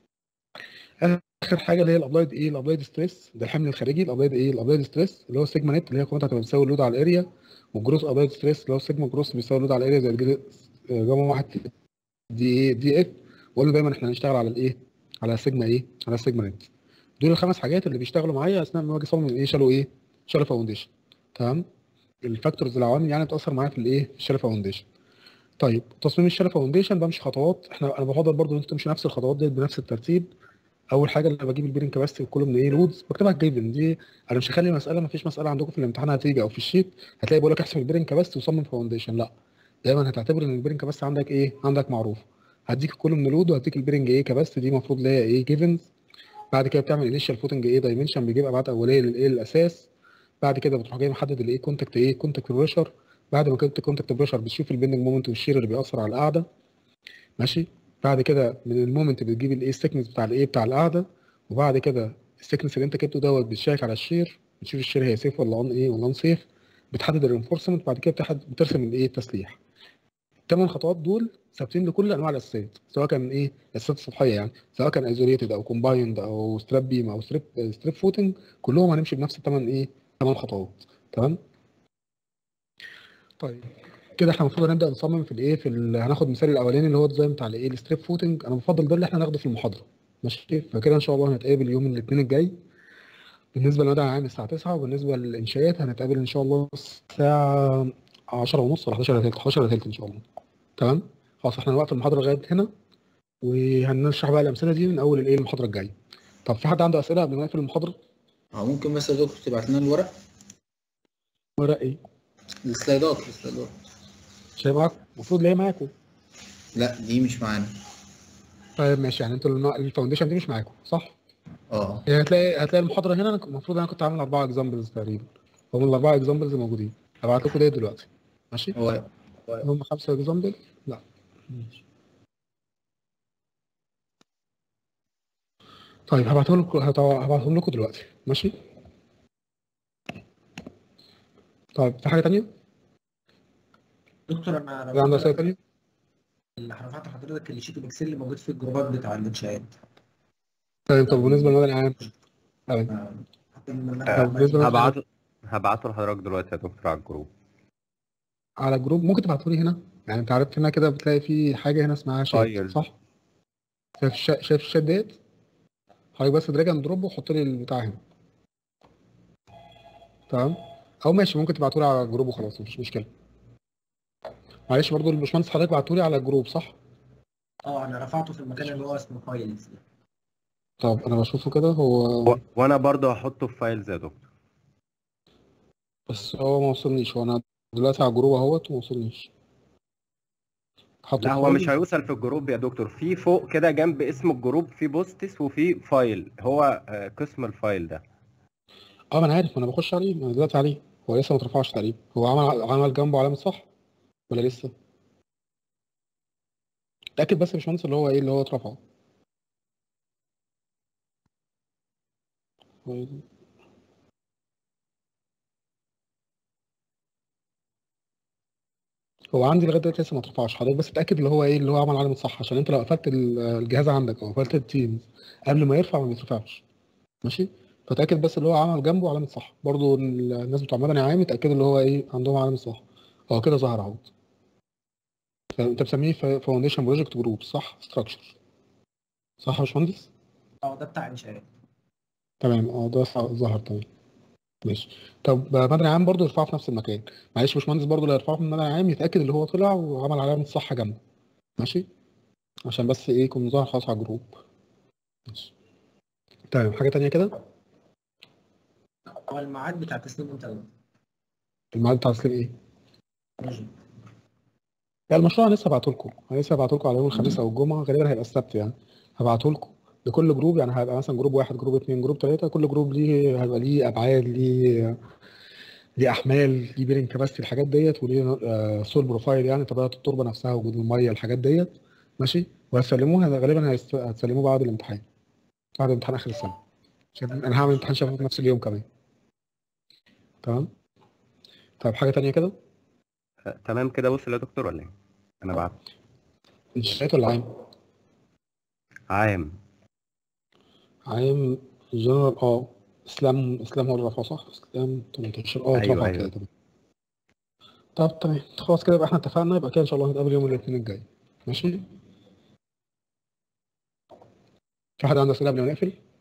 اخر حاجه اللي هي الابلايد ايه الابلايد ستريس ده الحمل الخارجي الابلايد ايه الابلايد ستريس اللي هو السيجما نت اللي هي قيمتها هتبقى بتساوي اللود على الاريا والجروس ابلايد ستريس اللي هو السيجما جروس بيساوي اللود على الاريا زي الجري- جاما واحد دي ايه دي اف وقلنا دايما احنا هنشتغل على الايه على السيجما ايه على السيجما نت دول الخمس حاجات اللي بيشتغلوا معايا اثناء ما باجي اصمم ايه شالو ايه شالو فاونديشن تمام الفاكتورز العوامل يعني بتاثر معايا في الايه في الشالو فاونديشن طيب تصميم الشالو فاونديشن بمشي خطوات احنا انا بفضل برضو ان انت تمشي نفس الخطوات ديت بنفس الترتيب اول حاجه انا بجيب البيرنج كاباسيتي وكله من ايه لودز بكتبها جيفن دي انا مش هخلي مساله ما فيش مساله عندكم في الامتحان هتيجي او في الشيت هتلاقي بيقول لك احسب البيرنج كاباسيتي وصمم فاونديشن لا دايما هتعتبر ان البيرنج كاباسيتي عندك ايه عندك معروف هديك كله من لود وهديك البيرنج ايه كاباسيتي دي المفروض اللي هي ايه جيفنز بعد كده بتعمل انيشال فوتنج ايه دايمنشن بيجيب ابعاد اوليه للايه للاساس بعد كده بتروح جاي محدد الايه كونتاكت ايه كونتاكت بريشر بعد ما كنت كونتاكت بريشر بتشوف البيندنج مومنت والشير اللي بيأثر على القاعده ماشي بعد كده من المومنت بتجيب الايه السكنس بتاع الايه بتاع القاعده وبعد كده السكنس اللي انت جبته دوت بتشيك على الشير بتشوف الشير هي سيف ولا اون ايه ولا اون سيف بتحدد الرينفورسمنت بعد كده بتحدد بترسم الايه التسليح الثمان خطوات دول ثابتين لكل انواع الاساسات سواء كان ايه الاساسات السطحيه يعني سواء كان ايزوليتد او كومبايند او ستراب بيم او ستريب ستريب فوتنج كلهم هنمشي بنفس الثمان ايه ثمان خطوات تمام طيب كده احنا المفروض نبدا نصمم في الايه في ال... هناخد المثال الاولاني اللي هو الديزاين بتاع الايه الستريب فوتنج انا بفضل ده اللي احنا ناخده في المحاضره ماشي فكده ان شاء الله هنتقابل يوم الاثنين الجاي بالنسبه للمدى العام الساعه 9 وبالنسبه للانشاءات هنتقابل ان شاء الله الساعه 10 ونص ولا 11 الا تلت 11 الا تلت ان شاء الله تمام خلاص احنا وقت المحاضره لغايه هنا وهنشرح بقى الامثله دي من اول الايه المحاضره الجايه طب في حد عنده اسئله قبل ما نقفل المحاضره اه ممكن بس يا دكتور تبعت لنا الورق ورق ايه السلايدات السلايدات مش هي معاكم المفروض اللي هي معاكم لا دي مش معانا طيب ماشي يعني انتوا الم- الفاونديشن دي مش معاكم صح اه يعني هتلاقي هتلاقي المحاضره هنا أنا- المفروض انا كنت عامل اربعه اكزامبلز تقريبا هم الاربعه اكزامبلز موجودين هبعت لكم ديت دلوقتي ماشي هو هم خمسه اكزامبل لا ماشي طيب هبعتهم لكم هبعتهم لكم دلوقتي ماشي طيب في حاجه تانية؟ دكتور انا في عنده اسئله تانية؟ اللي رفعت لحضرتك الشيت الاكسل اللي موجود في الجروبات بتاع الانشاءات طيب طب بالنسبه للمدى العام طيب حتى إن أنا- طب بالنسبه للمدى العام؟ هبعته هبعته لحضرتك دلوقتي يا دكتور على الجروب على جروب ممكن تبعته لي هنا يعني انت عارف هنا كده بتلاقي في حاجه هنا اسمها شات فايل. صح شايف الشا... شايف الشات ديت حضرتك بس دراج اند دروب وحط لي البتاع هنا تمام او ماشي ممكن تبعته لي على الجروب وخلاص مفيش مشكله معلش برضو الباشمهندس حضرتك بعته لي على الجروب صح اه انا رفعته في المكان اللي هو اسمه فايلز ده طب انا بشوفه كده هو و- وانا برضه هحطه في فايلز يا دكتور بس هو ما وصلنيش هو انا دلوقتي على الجروب اهوت وما وصلنيش حطه لا في هو مش فايل. هيوصل في الجروب يا دكتور في فوق كده جنب اسم الجروب في بوستس وفي فايل هو آه، قسم الفايل ده اه ما انا عارف ما انا بخش عليه ما انا دلوقتي عليه هو لسه ما اترفعش تقريبا هو عمل عمل جنبه علامه صح ولا لسه اتاكد بس يا باشمهندس اللي هو ايه اللي هو اترفعه هو عندي لغايه دلوقتي لسه ما اترفعش حضرتك بس اتاكد اللي هو ايه اللي هو عمل علامه صح عشان انت لو قفلت ال- الجهاز عندك او قفلت التيمز قبل ما يرفع ما بيترفعش ماشي فتاكد بس اللي هو عمل جنبه علامه صح برضو الناس بتوع مدني عام يتاكدوا اللي هو ايه عندهم علامه صح اه كده ظهر اهو انت مسميه فاونديشن بروجكت جروب صح ستراكشر صح يا باشمهندس اه ده بتاع انشاءات تمام اه ده صح- ظهر تمام ماشي طب مدني عام برضو يرفعه في نفس المكان معلش يا باشمهندس برضو اللي يرفعه في المدني عام يتاكد اللي هو طلع وعمل علامه صح جنبه ماشي عشان بس ايه يكون ظاهر خلاص على الجروب ماشي تمام حاجه تانية كده هو الميعاد بتاع تسليم امتى ده؟ الميعاد بتاع تسليم ايه ماشي. لا المشروع انا لسه هبعته لكم انا لسه هبعته لكم على يوم الخميس او الجمعه غالبا هيبقى السبت يعني هبعته لكم لكل جروب يعني هيبقى مثلا جروب واحد جروب اثنين جروب ثلاثه كل جروب ليه هيبقى ليه ابعاد ليه ليه احمال ليه بيرنج كباستي الحاجات ديت وليه آه، سول بروفايل يعني طبيعه التربه نفسها وجود الميه الحاجات ديت ماشي وهتسلموه هذا غالبا هيست- هتسلموه بعد الامتحان بعد امتحان اخر السنه عشان انا هعمل امتحان شفوي في نفس اليوم كمان تمام طيب حاجه تانية كده آه، تمام كده وصل يا دكتور ولا ايه؟ انا بعت انشاءات ولا عام عام عام جنرال اه اسلام اسلام هو اللي رفعه صح اسلام 18 اه أيوة، اترفع أيوة. كده تمام طب تمام خلاص كده يبقى احنا اتفقنا يبقى كده ان شاء الله نتقابل يوم الاثنين الجاي ماشي في حد عنده اسئله قبل ما نقفل